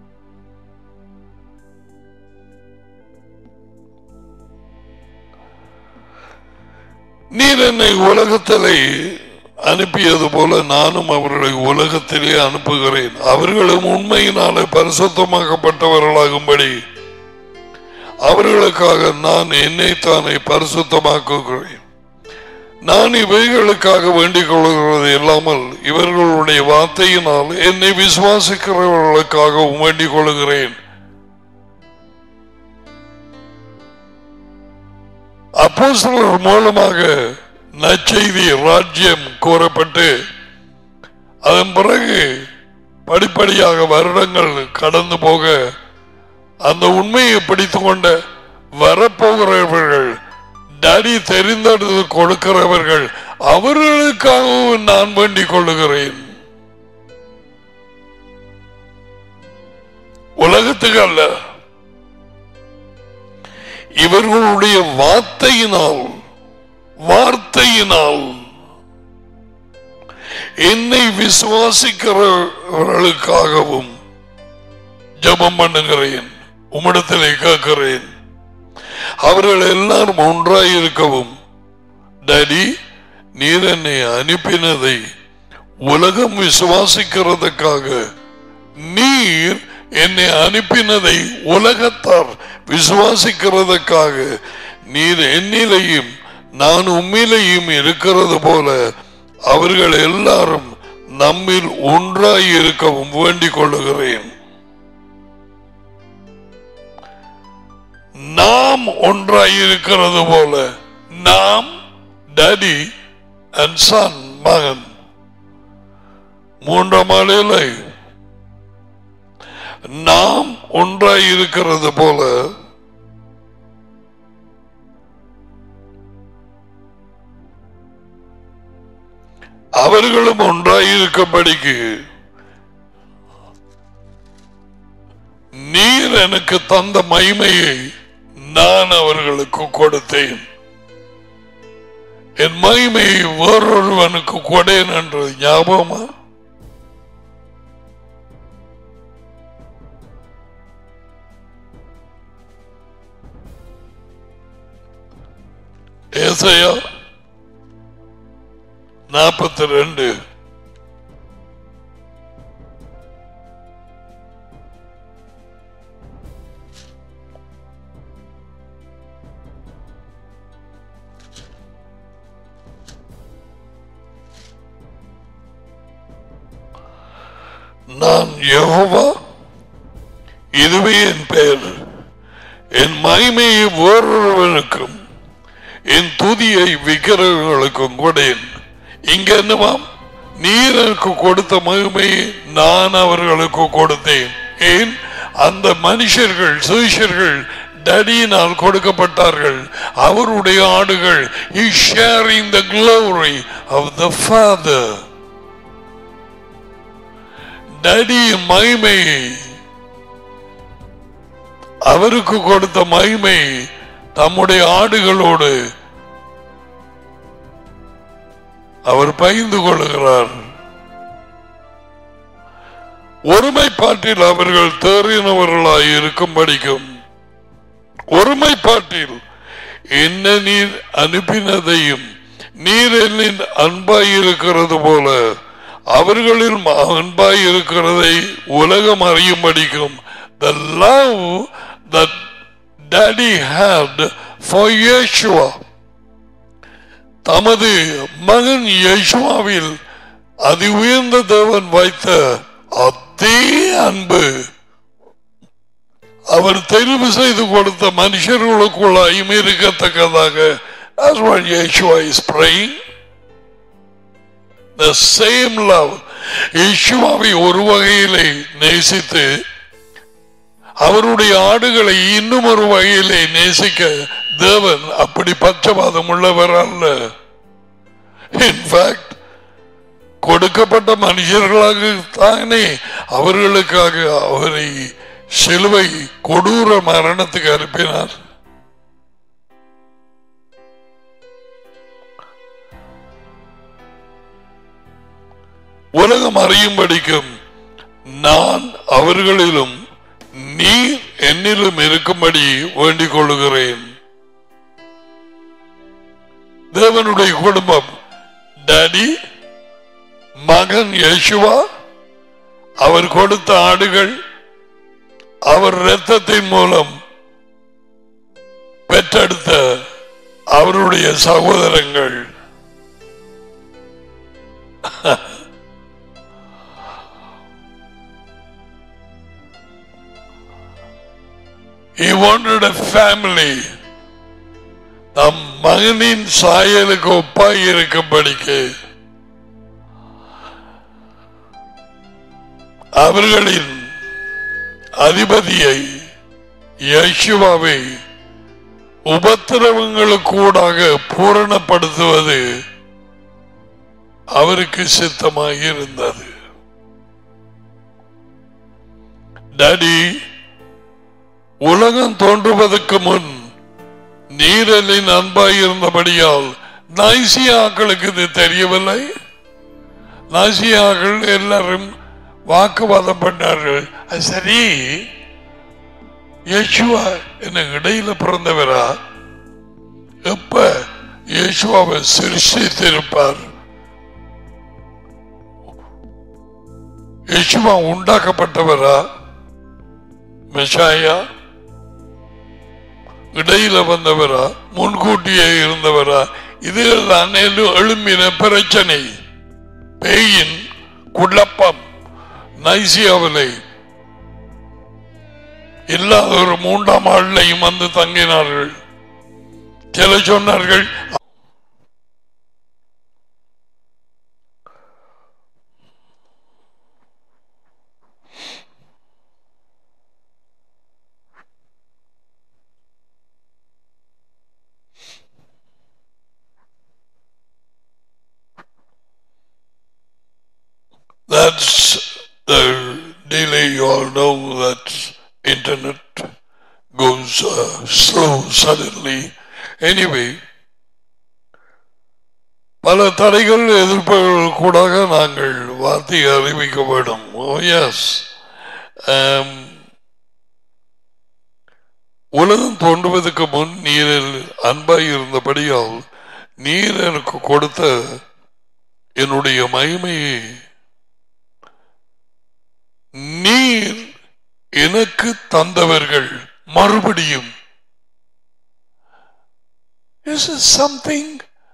நீர் என்னை உலகத்திலே அனுப்பியது போல நானும் அவர்களை உலகத்திலே அனுப்புகிறேன் அவர்களும் உண்மையினாலே பரிசுத்தமாக்கப்பட்டவர்களாகும்படி அவர்களுக்காக நான் என்னைத்தானே பரிசுத்தமாக்குகிறேன் நான் இவைகளுக்காக வேண்டிக் கொள்கிறது இல்லாமல் இவர்களுடைய வார்த்தையினால் என்னை விசுவாசிக்கிறவர்களுக்காகவும் வேண்டிக் கொள்கிறேன் அப்போஸ்தலர் மூலமாக நற்செய்தி ராஜ்யம் கூறப்பட்டு அதன் பிறகு படிப்படியாக வருடங்கள் கடந்து போக அந்த உண்மையை பிடித்துக் கொண்ட வரப்போகிறவர்கள் டடி தெரிந்தெடுத்து கொடுக்கிறவர்கள் அவர்களுக்காகவும் நான் வேண்டிக் கொள்ளுகிறேன் உலகத்துக்கு அல்ல இவர்களுடைய வார்த்தையினால் வார்த்தையினால் என்னை விசுவாசிக்கிறவர்களுக்காகவும் ஜபம் பண்ணுகிறேன் உம்மிடத்திலே கேட்கிறேன் அவர்கள் எல்லாரும் ஒன்றாய் இருக்கவும் டடி நீர் என்னை அனுப்பினதை உலகம் விசுவாசிக்கிறதுக்காக நீர் என்னை அனுப்பினதை உலகத்தார் விசுவாசிக்கிறதுக்காக நீர் என்னிலையும் நான் உம்மிலையும் இருக்கிறது போல அவர்கள் எல்லாரும் நம்மில் ஒன்றாய் இருக்கவும் வேண்டிக் கொள்ளுகிறேன் நாம் ஒன்றாய் இருக்கிறது போல நாம் டடி அண்ட் சன் மகன் மூன்றாம் ஆளில்லை நாம் ஒன்றாய் இருக்கிறது போல அவர்களும் ஒன்றாய் இருக்கும்படிக்கு நீர் எனக்கு தந்த மகிமையை நான் அவர்களுக்கு கொடுத்தேன் என் மகிமையை வேறொருவனுக்கு கொடேன் என்று ஞாபகமா ஏசையா நாற்பத்தி ரெண்டு நான் யெகோவா இதுவே என் பெயர் என் மகிமையை வேறொருவனுக்கும் என் துதியை விக்கிரகங்களுக்கும் கொடேன் இங்க என்னவாம் நீர் எனக்கு கொடுத்த மகிமையை நான் அவர்களுக்கு கொடுத்தேன் ஏன் அந்த மனுஷர்கள் சுவிஷர்கள் டடியினால் கொடுக்கப்பட்டார்கள் அவருடைய ஆடுகள் is sharing the glory of the father டடியின் மகிமையை அவருக்கு கொடுத்த மகிமை தம்முடைய ஆடுகளோடு அவர் பகிர்ந்து கொள்கிறார் ஒருமைப்பாட்டில் அவர்கள் தேறினவர்களாய் இருக்கும்படிக்கும் ஒருமைப்பாட்டில் என்ன நீர் அனுப்பினதையும் நீர் என்னின் அன்பாய் இருக்கிறது போல அவர்களில் அன்பாய் இருக்கிறதை உலகம் அறியும்படிக்கும் the love that daddy had for Yeshua தமது மகன் யேசுவாவில் அதி உயர்ந்த தேவன் வைத்த அதே அன்பு அவர் தெரிவு செய்து கொடுத்த மனுஷர்களுக்குள்ளாயும் இருக்கத்தக்கதாக That's what Yeshua is praying. The same love. யேசுவாவை ஒரு வகையிலே நேசித்து அவருடைய ஆடுகளை இன்னும் ஒரு வகையிலே நேசிக்க தேவன் அப்படி பச்சபாதம் உள்ளவர் அல்ல இன்ஃபேக்ட் கொடுக்கப்பட்ட மனுஷர்களாக தானே அவர்களுக்காக அவரை சிலுவை கொடூர மரணத்துக்கு அனுப்பினார் உலகம் அறியும்படிக்கும் நான் அவர்களிலும் நீர் என்னிலும் இருக்கும்படி வேண்டிக் கொள்ளுகிறேன் தேவனுடைய குடும்பம் டாடி மகன் யேசுவா அவர் கொடுத்த ஆடுகள் அவர் இரத்தத்தின் மூலம் பெற்றெடுத்த அவருடைய சகோதரங்கள் He wanted a family. தம் மகனின் சாயலுக்கு ஒப்பாய் இருக்கும்படிக்கு அவர்களின் அதிபதியை யேசுவாவை உபத்திரவங்களுக்கூடாக பூரணப்படுத்துவது அவருக்கு சித்தமாக இருந்தது டாடி உலகம் தோன்றுவதற்கு முன் நீரலின் அன்பாய் இருந்தபடியால் நாய்சியாக்களுக்கு இது தெரியவில்லை நாசியாக்கள் எல்லாரும் வாக்குவாதம் பண்ணார்கள் அது சரி யேசுவா என்ன இடையில பிறந்தவரா எப்ப யேசுவாவை சிருஷ்டித்திருப்பார் யேசுவா உண்டாக்கப்பட்டவரா மெஷாயா இடையில வந்தவரா முன்கூட்டியே இருந்தவரா இதுதான் எழு- எழும்பின பிரச்சனை பேயின் குழப்பம் நைசியாவிலே இல்லாத ஒரு மூன்றாம் ஆள்லையும் வந்து தங்கினார்கள் சில சொன்னார்கள் That's the delay. You all know that internet goes uh, slow suddenly. Anyway, பல தடைகள் எதிர்ப்புகள் கூடாக நாங்கள் வார்த்தையை அறிவிக்க வேண்டும் எஸ் உலகம் தோன்றுவதற்கு முன் நீரில் அன்பாய் இருந்தபடியால் நீர் எனக்கு கொடுத்த என்னுடைய மகிமையை நீர் எனக்கு தந்தவர்கள் மறுபடியும் This is something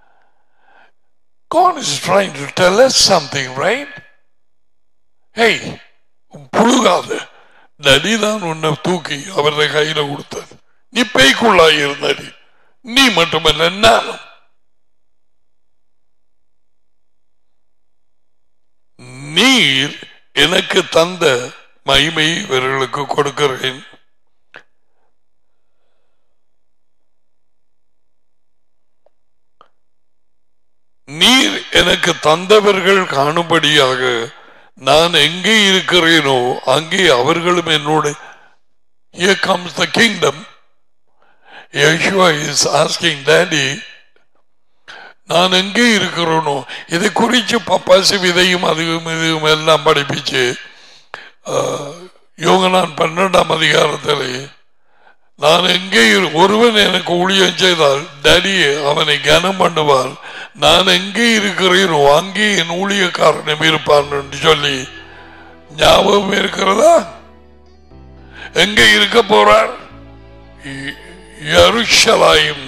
God is trying to tell us something, right? Hey, புழுகாத நடிதான் உன்னை தூக்கி அவருடைய கையில கொடுத்தது நீ பேய்க்குள்ளாய் இருந்தடி நீ மட்டுமல்ல நானும் நீர் எனக்கு தந்த மகிமையை இவர்களுக்கு கொடுக்கிறேன் நீர் எனக்கு தந்தவர்கள் காணும்படியாக நான் எங்கே இருக்கிறேனோ அங்கே அவர்களும் என்னோட Here comes the kingdom. Yeshua is asking daddy, நான் எங்கே இருக்கிறேனோ இதை குறித்து பப்பாசி விதையும் அதுவும் இதுவும் எல்லாம் படிப்பிச்சு யோக நான் பன்னெண்டாம் அதிகாரத்திலே நான் எங்கே இரு- ஒருவன் எனக்கு ஊழியம் செய்தால் டேடி அவனை கனம் பண்ணுவார் நான் எங்கே இருக்கிறேனோ அங்கே என் ஊழியக்காரனும் இருப்பான் என்று சொல்லி ஞாபகம் இருக்கிறதா எங்க இருக்க போறார் எருஷலாயும்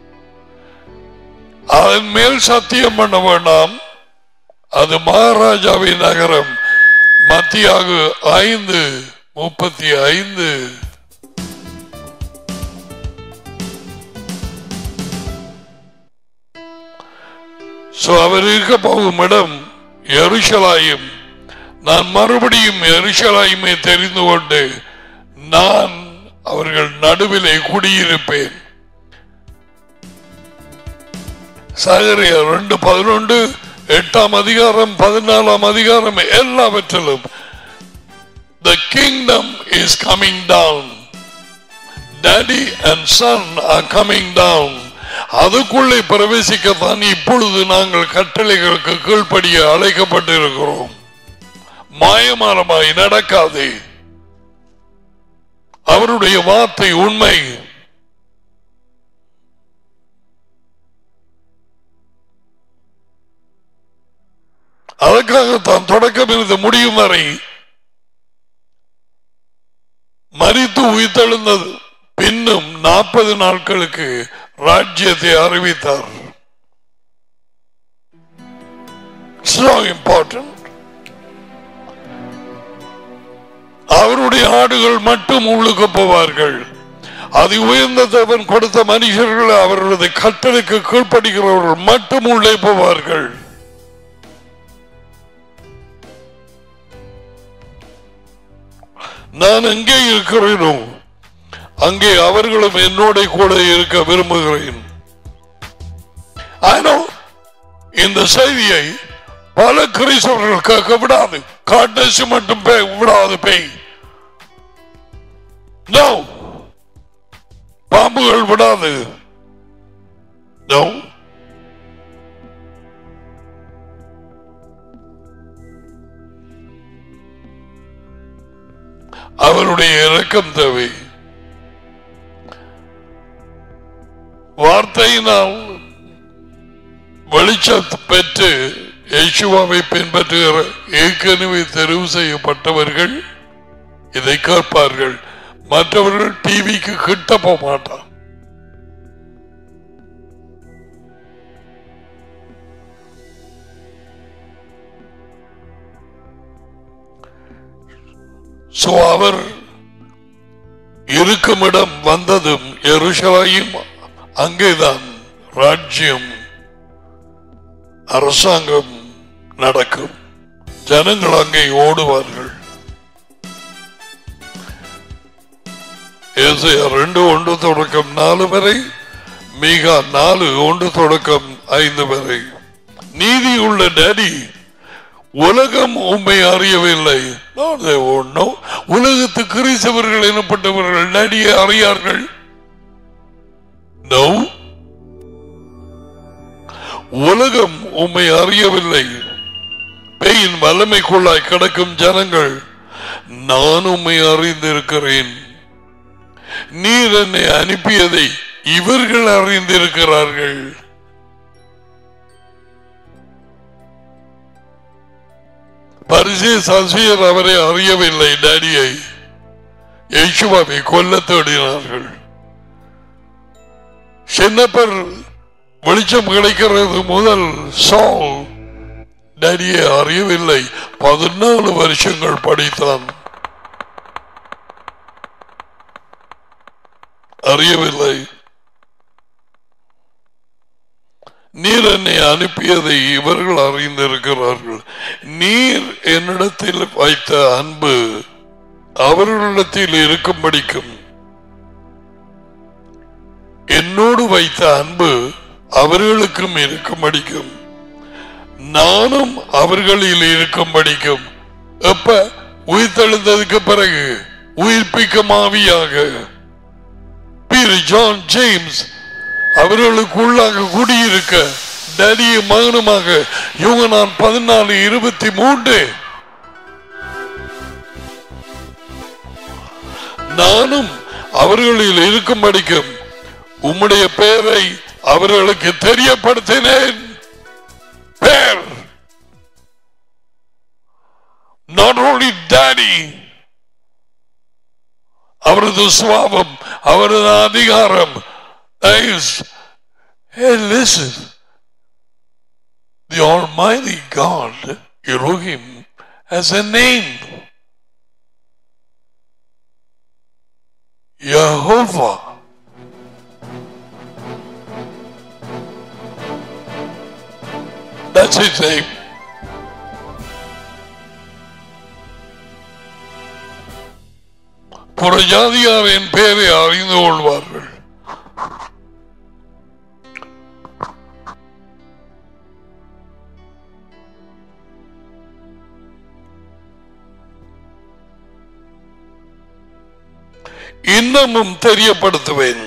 அதன் மேல் சத்தியம் பண்ண வேண்டாம் அது மகாராஜாவின் நகரம் மத்தியாக ஐந்து முப்பத்தி ஐந்து சோ அவர் இருக்க போகும் இடம் எருஷலாயும் நான் மறுபடியும் எருஷலாயுமே தெரிந்து கொண்டு நான் அவர்கள் நடுவிலே குடியிருப்பேன் சகரியா ரெண்டு பதினொன்று எட்டாம் அதிகாரம் பதினாலாம் அதிகாரம் எல்லாவற்றிலும் The kingdom is coming down. Daddy and son are coming down. அதுக்குள்ளே பிரவேசிக்கத்தான் இப்பொழுது நாங்கள் கட்டளைகளுக்கு கீழ்ப்படிய அழைக்கப்பட்டிருக்கிறோம் மாயமானமாய் நடக்காதே அவருடைய வார்த்தை உண்மை அதற்காக தான் தொடக்கம் இருந்து முடியும் வரை மறித்து உயிர்த்தெழுந்தது பின்னும் நாற்பது நாட்களுக்கு ராஜ்யத்தை அறிவித்தார் so important அவருடைய ஆடுகள் மட்டும் உள்ளுக்கு போவார்கள் அது உயர்ந்த தேவன் கொடுத்த மனுஷர்கள் அவர்களது கட்டளைக்கு கீழ்ப்படுகிறவர்கள் மட்டும் உள்ளே போவார்கள் நான் எங்கே இருக்கிறேனோ அங்கே அவர்களும் என்னோட கூட இருக்க விரும்புகிறேன் I know, இந்த செய்தியை பல கிறிஸ்தவர்கள் கேட்க விடாது காட்டசி மட்டும் பே- விடாது பேய் No. பாம்புகள் விடாது No. அவருடைய இரக்கம் தேவை வார்த்தையினால் வெளிச்சத்தை பெற்று இயேசுவாவை பின்பற்றுகிற ஏற்கனவே தெரிவு செய்யப்பட்டவர்கள் இதை கேட்பார்கள் மற்றவர்கள் டிவிக்கு கிட்ட போக மாட்டான் சோ அவர் இருக்கும் இடம் வந்ததும் எருசலாயும் அங்கேதான் ராஜ்யம் அரசாங்கம் நடக்கும் ஜனங்கள் அங்கே ஓடுவார்கள் ஏசாயா ரெண்டு ஒன்று தொடக்கம் நாலு வரை மீகா நாலு ஒன்று தொடக்கம் ஐந்து வரை நீதி உள்ள டேடி உலகம் உண்மை அறியவில்லை No, they won't know. உலகத்து கிறிஸ்தவர்கள் எனப்பட்டவர்கள் டேடியை அறியார்கள் No. உலகம் உம்மை அறியவில்லை பேயின் வல்லமைக்குள்ளாய் கிடக்கும் ஜனங்கள் நான் உம்மை அறிந்திருக்கிறேன் நீர் என்னை அனுப்பியதை இவர்கள் அறிந்திருக்கிறார்கள் பரிசே சசியர் அவரை அறியவில்லை டேடியை யேசுவாவை கொல்ல தேடினார்கள் சின்னப்பர் வெளிச்சம் கிடைக்கிறது முதல் சால் டேடியை அறியவில்லை பதினாலு வருஷங்கள் படித்தான் அறியவில்லை நீர் என்னை அனுப்பியதை இவர்கள் அறிந்திருக்கிறார்கள் நீர் என்னிடத்தில் வைத்த அன்பு அவர்களிடத்தில் இருக்கும்படிக்கும் என்னோடு வைத்த அன்பு அவர்களுக்கும் இருக்கும்படிக்கும் நானும் அவர்களில் இருக்கும்படிக்கும் எப்ப உயிர்த்தெழுந்ததுக்கு பிறகு உயிர்ப்பிக்கும் ஆவியாக பீர் ஜான் ஜேம்ஸ் அவர்களுக்குள்ளாக குடியிருக்க டேடிய மகனுமாக இவங்க நான் பதினாலு இருபத்தி மூன்று நானும் அவர்களில் இருக்கும்படிக்கும் உம்முடைய பெயரை அவர்களுக்கு தெரியப்படுத்தினேன் பேர் not only daddy அவரது சுவாபம் அவரது அதிகாரம் is hey listen the almighty god Elohim has a name Jehovah that's his name புறஜாதியார் என் பெயரை அறிந்து கொள்வார்கள் இன்னமும் தெரியப்படுத்துவேன்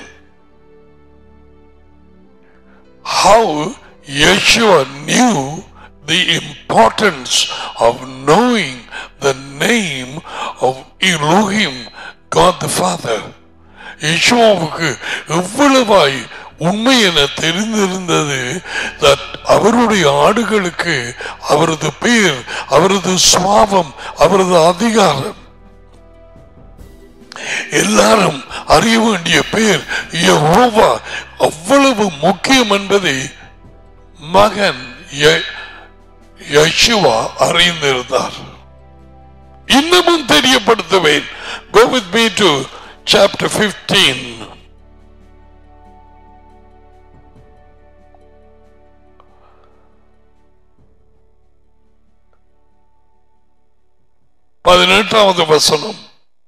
how Yeshua knew the importance of knowing the name of Elohim, God the Father. யேசுவாவுக்கு எவ்வளவாய் உண்மை என தெரிந்திருந்தது that அவருடைய ஆடுகளுக்கு அவரது பெயர் அவரது சுவாபம் அவரது அதிகாரம் எல்லாரும் அறிய வேண்டிய பேர் யெகோவா அவ்வளவு முக்கியம் என்பதை மகன் ய- யெஷுவா அறிந்திருந்தார் இன்னமும் தெரியப்படுத்துவேன் go with me to chapter 15 பதினெட்டாவது வசனம்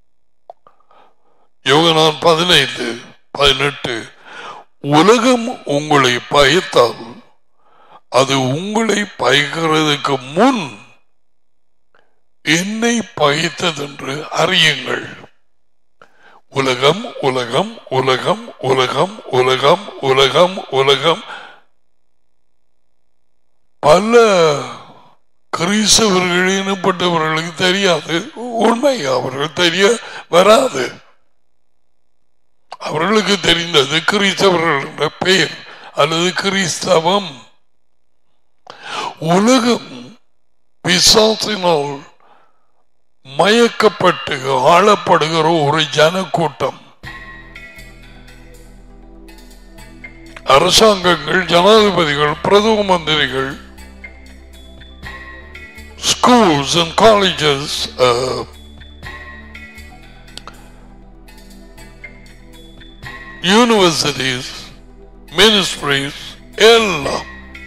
யோகனான் பதினைந்து பதினெட்டு உலகம் உங்களை பயத்தால் அது உங்களை பயக்கிறதுக்கு முன் என்னை பகைத்ததென்று அறியுங்கள் உலகம் உலகம் உலகம் உலகம் உலகம் உலகம் உலகம் பல கிறிஸ்தவர்கள் இனப்பட்டவர்களுக்கு தெரியாது உண்மை அவர்கள் தெரிய வராது அவர்களுக்கு தெரிந்தது கிறிஸ்தவர்கள் என்ற பெயர் அல்லது கிறிஸ்தவம் உலகம் பிசாசினால் மயக்கப்பட்டு ஆளப்படுகிற ஒரு ஜனக்கூட்டம் அரசாங்கங்கள் ஜனாதிபதிகள் பிரதம மந்திரிகள் schools and colleges uh, universities ministries எல்லாம்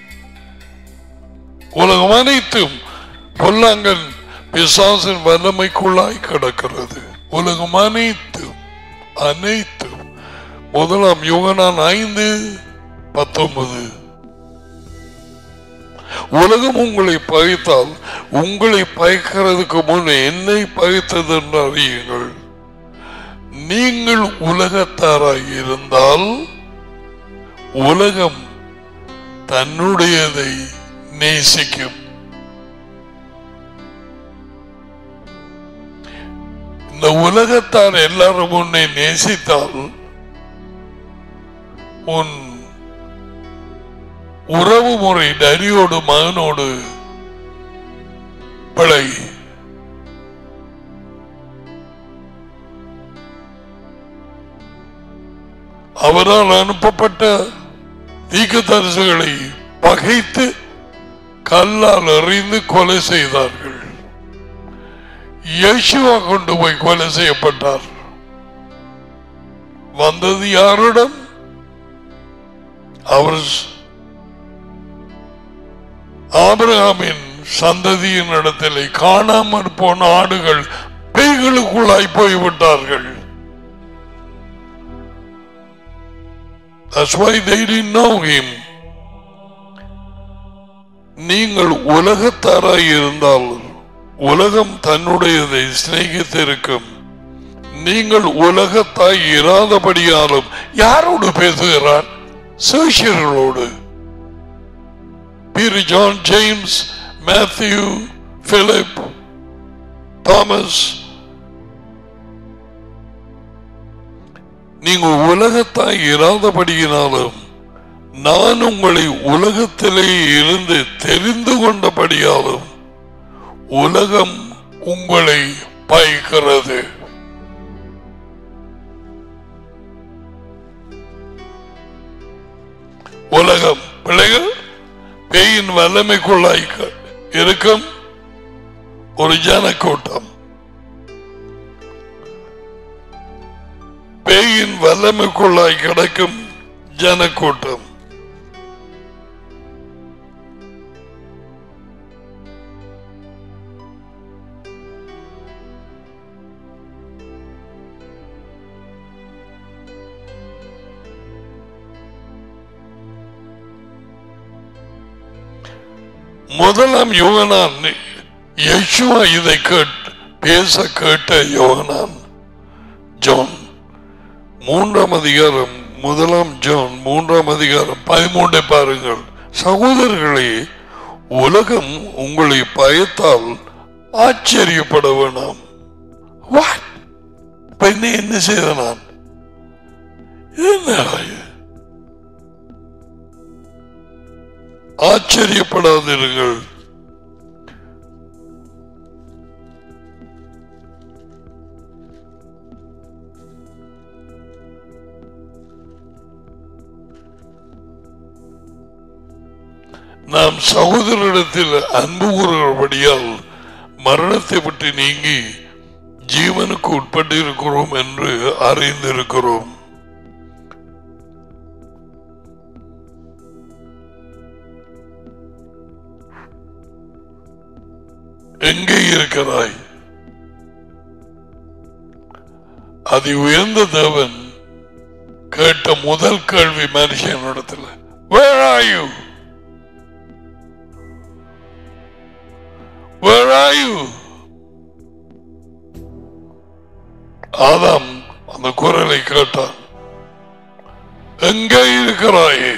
உலகம் அனைத்தும் பொல்லாங்கன் பிசாசின் வல்லமைக்குள்ளாய் கிடக்கிறது உலகம் அனைத்தும் அனைத்தும் முதலாம் யுகனான் ஐந்து பத்தொன்பது உலகம் உங்களை பகைத்தால் உங்களை பகைக்கிறதுக்கு முன் என்னை பகைத்தது என்று அறியுங்கள் நீங்கள் உலகத்தாராய் இருந்தால் உலகம் தன்னுடையதை நேசிக்கும் இந்த உலகத்தார் எல்லாரும் உன்னை நேசித்தால் உன் உறவு முறை டரியோடு மகனோடு பிழை அவரால் அனுப்பப்பட்ட தீக்கத்தரசுகளை பகைத்து கல்லால் எறிந்து கொலை செய்தார்கள் யேசுவா கொண்டு போய் கொலை செய்யப்பட்டார் வந்தது யாரிடம் அவர் ஆபிரகாமின் சந்ததியின் இடத்திலே காணாமற் போன ஆடுகள் பேய்களுக்குள்ளாய் போய்விட்டார்கள் That's why they didn't know him. நீங்கள் உலகத்தாராய் இருந்தால் உலகம் தன்னுடையதை சிநேகித்திருக்கும் நீங்கள் உலகத்தாய் இராதபடியாலும் யாரோடு பேசுகிறார் சோஷியர்களோடு Peter, John, James, Matthew, Philip, Thomas. நீங்கள் உலகத்தாய் இராதபடியினாலும் நான் உங்களை உலகத்திலே இருந்து தெரிந்து கொண்டபடியாலும் உலகம் உங்களை பயக்கிறது உலகம் பிள்ளைகள் பேயின் வல்லமைக்குள்ளாய் க- இருக்கும் ஒரு ஜனக்கூட்டம் பேயின் வல்லமைக்குள்ளாய் கிடக்கும் ஜனக்கூட்டம் முதலாம் யோகனான் யேசுவா இதை கேட் பேச கேட்ட யோகனான் ஜான் மூன்றாம் அதிகாரம் முதலாம் ஜான் மூன்றாம் அதிகாரம் பதிமூன்றை பாருங்கள் சகோதரர்களே உலகம் உங்களை பயத்தால் ஆச்சரியப்பட வேணாம் What? இப்ப என்ன என்ன செய்த நான் என்ன இது? ஆச்சரியப்படாதீர்கள் நாம் சகோதரிடத்தில் அன்பு கூறுகிறபடியால் மரணத்தை விட்டு நீங்கி ஜீவனுக்கு உட்பட்டு இருக்கிறோம் என்று அறிந்திருக்கிறோம் எங்கே இருக்கிறாய் அதி உயர்ந்த தேவன் கேட்ட முதல் கேள்வி மனுஷனிடத்தில் Where are you? Where are you? ஆதாம் அந்த குரலை கேட்டான் எங்கே இருக்கிறாயே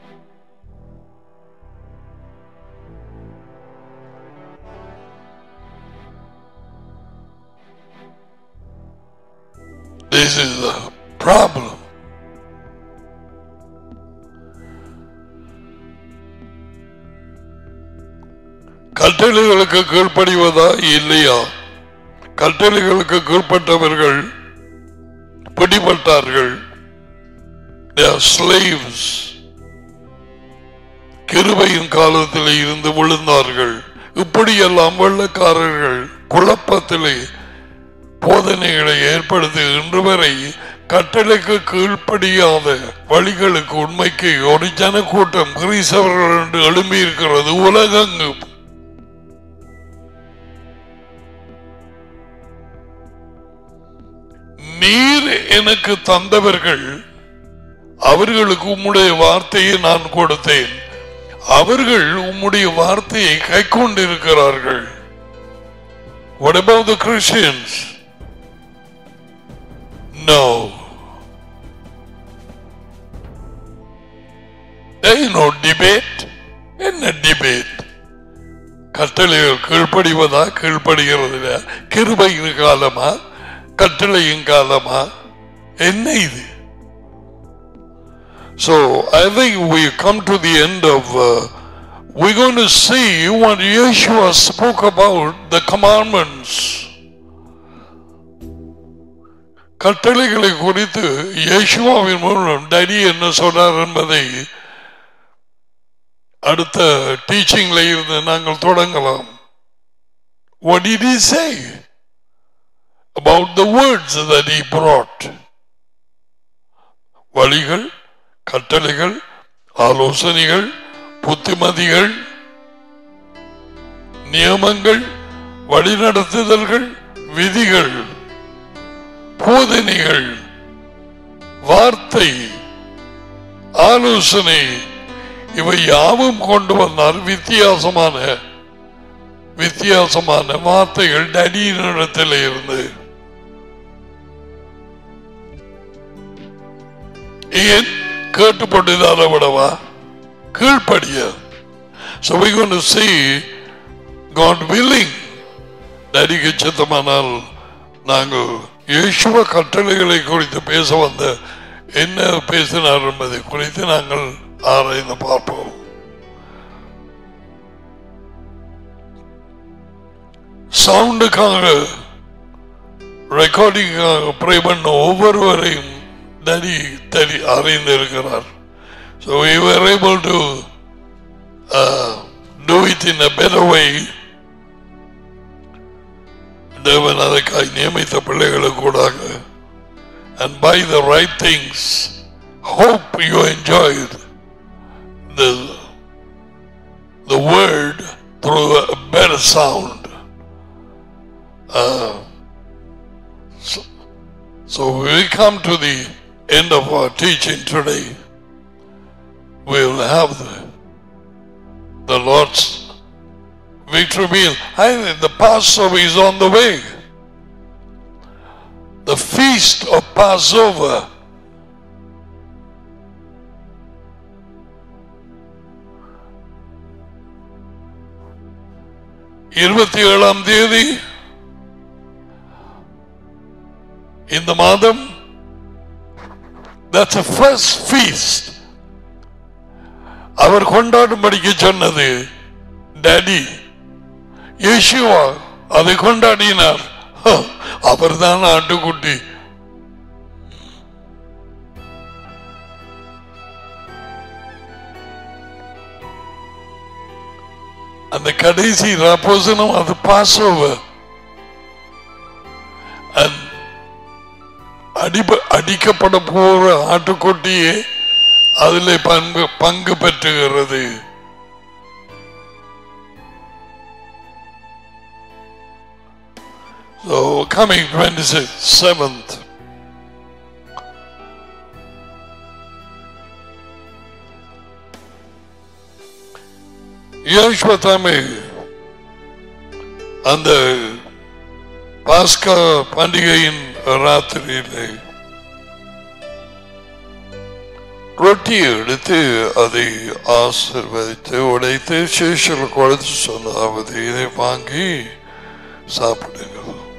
This is the problem. கட்டளைகளுக்கு கீழ்ப்படிவதா இல்லையா கட்டளைகளுக்கு கீழ்ப்பட்டவர்கள் பிடிபட்டார்கள் They are slaves. கிருபையின் காலத்தில் இருந்து விழுந்தார்கள் இப்படியெல்லாம் வெள்ளக்காரர்கள் குழப்பத்திலே போதனைகளை ஏற்படுத்தி இன்று வரை கட்டளைக்கு கீழ்ப்படியாத வழிகளுக்கு உண்மைக்கு ஒரு ஜனக்கூட்டம் கிரீசவர்கள் என்று எழும்பி இருக்கிறது உலகெங்கும் நீர் எனக்கு தந்தவர்கள் அவர்களுக்கு உம்முடைய வார்த்தையை நான் கொடுத்தேன் அவர்கள் உம்முடைய வார்த்தையை கை கொண்டிருக்கிறார்கள் What about the Christians? No. There is no debate. என்ன டிபேட் கட்டளைகள் கீழ்ப்படிவதா கீழ்ப்படுகிறது இல்லையா? கிருபையின் காலமா கட்டளையின் காலமா என்ன இது So I think we come to the end of. Uh, we're going to see what Yeshua spoke about the commandments. கட்டளைகளை குறித்து இயேசுவாவின் மூலம் டடி என்ன சொன்னார் என்பதை அடுத்த டீச்சிங்ல இருந்து நாங்கள் தொடங்கலாம் What did he say about the words that he brought? வழிகள் கட்டளைகள் ஆலோசனைகள் புத்திமதிகள் நியமங்கள் வழிநடத்துதல்கள் விதிகள் போதனைகள் வார்த்தை ஆலோசனை இவை யாவும் கொண்டு வந்தால் வித்தியாசமான வித்தியாசமான வார்த்தைகள் டடியினிடத்தில் இருந்து ஏன் கேட்டுப்பட்டதால விடவா கீழ்ப்படிய So we're going to see God willing நடிகை சித்தமானால் நாங்கள் இயேசுவ கட்டளைகளை குறித்து பேச வந்த என்ன பேசினார் என்பதை குறித்து நாங்கள் ஆராய்ந்து பார்ப்போம் சவுண்டுக்காக ரெக்கார்டிங்காக ப்ரே பண்ண ஒவ்வொருவரையும் தனி தனி அறிந்திருக்கிறார் So we were able to uh, do it in a better way. தேவன் அதற்காக நியமித்த பிள்ளைகளுக்கு கூடாக and by the right things hope you enjoyed the the word through a better sound uh, so, so we come to the end of our teaching today we will have the, the Lord's victory meal. I think the Passover is on the way. The feast of Passover. இருபத்தி ஏழாம் தேதி இந்த மாதம் that's a first feast அவர் கொண்டாடும்படிக்கு சொன்னது daddy இயேசுவா அதை கொண்டாடினார் அவர்தான் ஆட்டுக்குட்டி அந்த கடைசி ராப்போசனம் அது பாஸ் ஓவர் அடிப அடிக்கப்பட போற ஆட்டுக்குட்டியே அதில் பங்கு பங்கு பெற்றுகிறது So coming 26th, 7th. யோஷ்வத்தாமே அந்த பாஸ்கா பண்டிகையின் ராத்திரியிலே ரொட்டியை எடுத்து அதை ஆசிர்வதித்து உடைத்து சேஷல் கொடுத்து சொன்னதாவது இதை வாங்கி சாப்பிடுங்கள்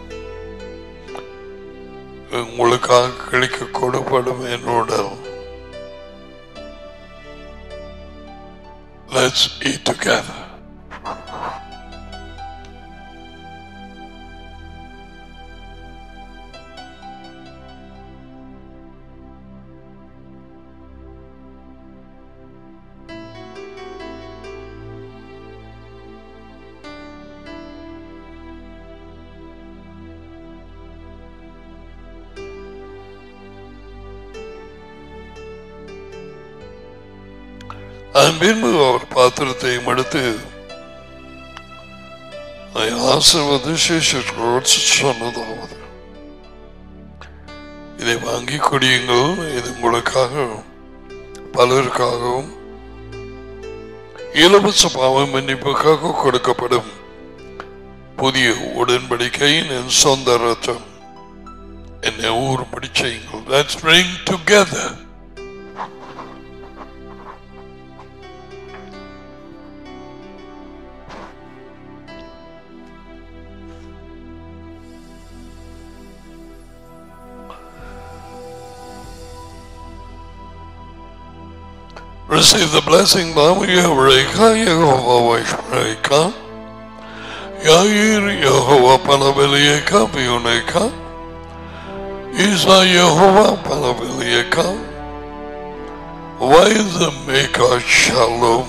உங்களுக்காக கிடைக்க கொடுப்படும் என்னோட Let's eat together. அதன் பின்பு அவர் பாத்திரத்தையும் எடுத்து அதை ஆசிர்வது சேஷர்களோடு சொன்னதாவது இதை வாங்கி குடியுங்கள் இது உங்களுக்காகவும் பலருக்காகவும் இலவச பாவ மன்னிப்புக்காக கொடுக்கப்படும் புதிய உடன்படிக்கையின் என் சொந்த ரத்தம் என்னை ஊறுபடி செய்யுங்கள் Let's bring together Receive the blessing now, Yavreka, Yehovah Vashmareka, Yair, Yehovah Panavelieka, Vioneka, Isa Yehovah Panavelieka, Vaizameka Shalom.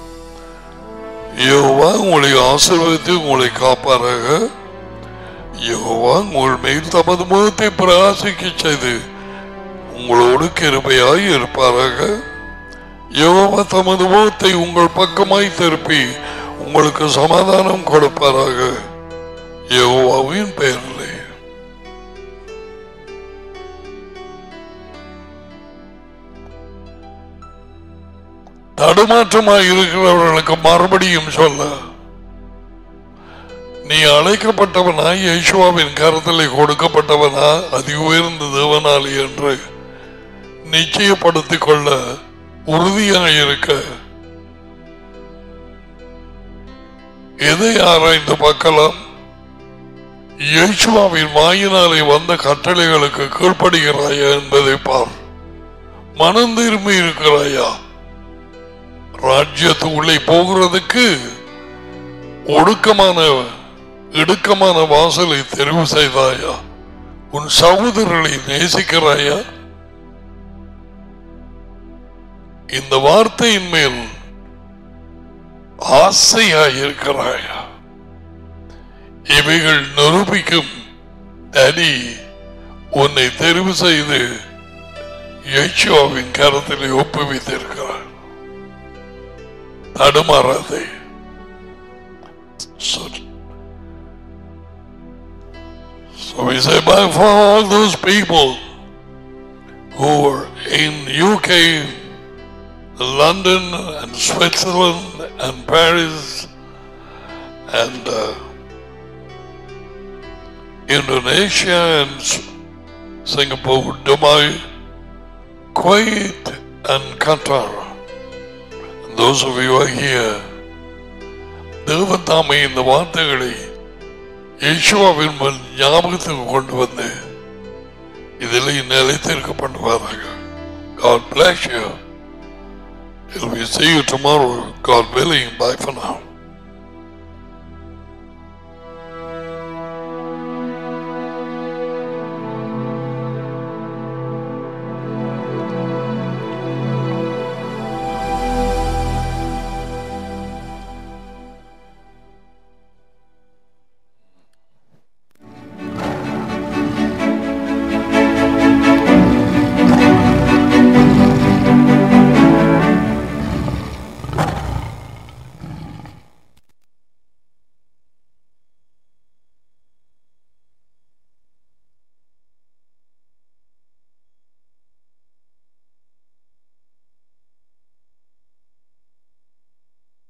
யோவா உங்களை ஆசீர்வதித்து உங்களை காப்பாராக யோவா உங்கள் மேல் தமது முகத்தை பிரகாசிக்க செய்து உங்களோடு கிருபையாய் இருப்பாராக யோவா தமது முகத்தை உங்கள் பக்கமாய் திருப்பி உங்களுக்கு சமாதானம் கொடுப்பாராக யோவாவின் பெயரிலே தடுமாற்றமாய் இருக்கிறவர்களுக்கு மறுபடியும் சொல்ல நீ அழைக்கப்பட்டவனா யேசுவாவின் கருத்திலே கொடுக்கப்பட்டவனா அதி உயர்ந்த தேவனாளி என்று நிச்சயப்படுத்திக் கொள்ள உறுதியாக இருக்க எதை ஆராய்ந்து பார்க்கலாம் இயேசுவாவின் வாயினாலே வந்த கட்டளைகளுக்கு கீழ்ப்படுகிறாயா என்பதை பார் மனம் திரும்பி இருக்கிறாயா ராஜ்யத்து உள்ளே போகிறதுக்கு ஒடுக்கமான இடுக்கமான வாசலை தெரிவு செய்தாயா உன் சகோதரர்களை நேசிக்கிறாயா இந்த வார்த்தையின் மேல் ஆசையாய் இருக்கிறாயா இவைகள் நிரூபிக்கும் தனி உன்னை தெரிவு செய்து யேசுவாவின் கரத்திலே ஒப்புவித்திருக்கிறார் தடுமாறாதே So, so we say, by for all those people who were in UK, London, and Switzerland, and Paris, and uh, Indonesia, and S- Singapore, Dubai, Kuwait, and Qatar. And those of you who are here, தேவன் தாமே இந்த வார்த்தைகளை யேசுவாவின் முன் ஞாபகத்துக்கு கொண்டு வந்து இதில் நிலைத்திருக்க பண்ணுவாராக God bless you. Till we see you tomorrow, God willing. Bye for now.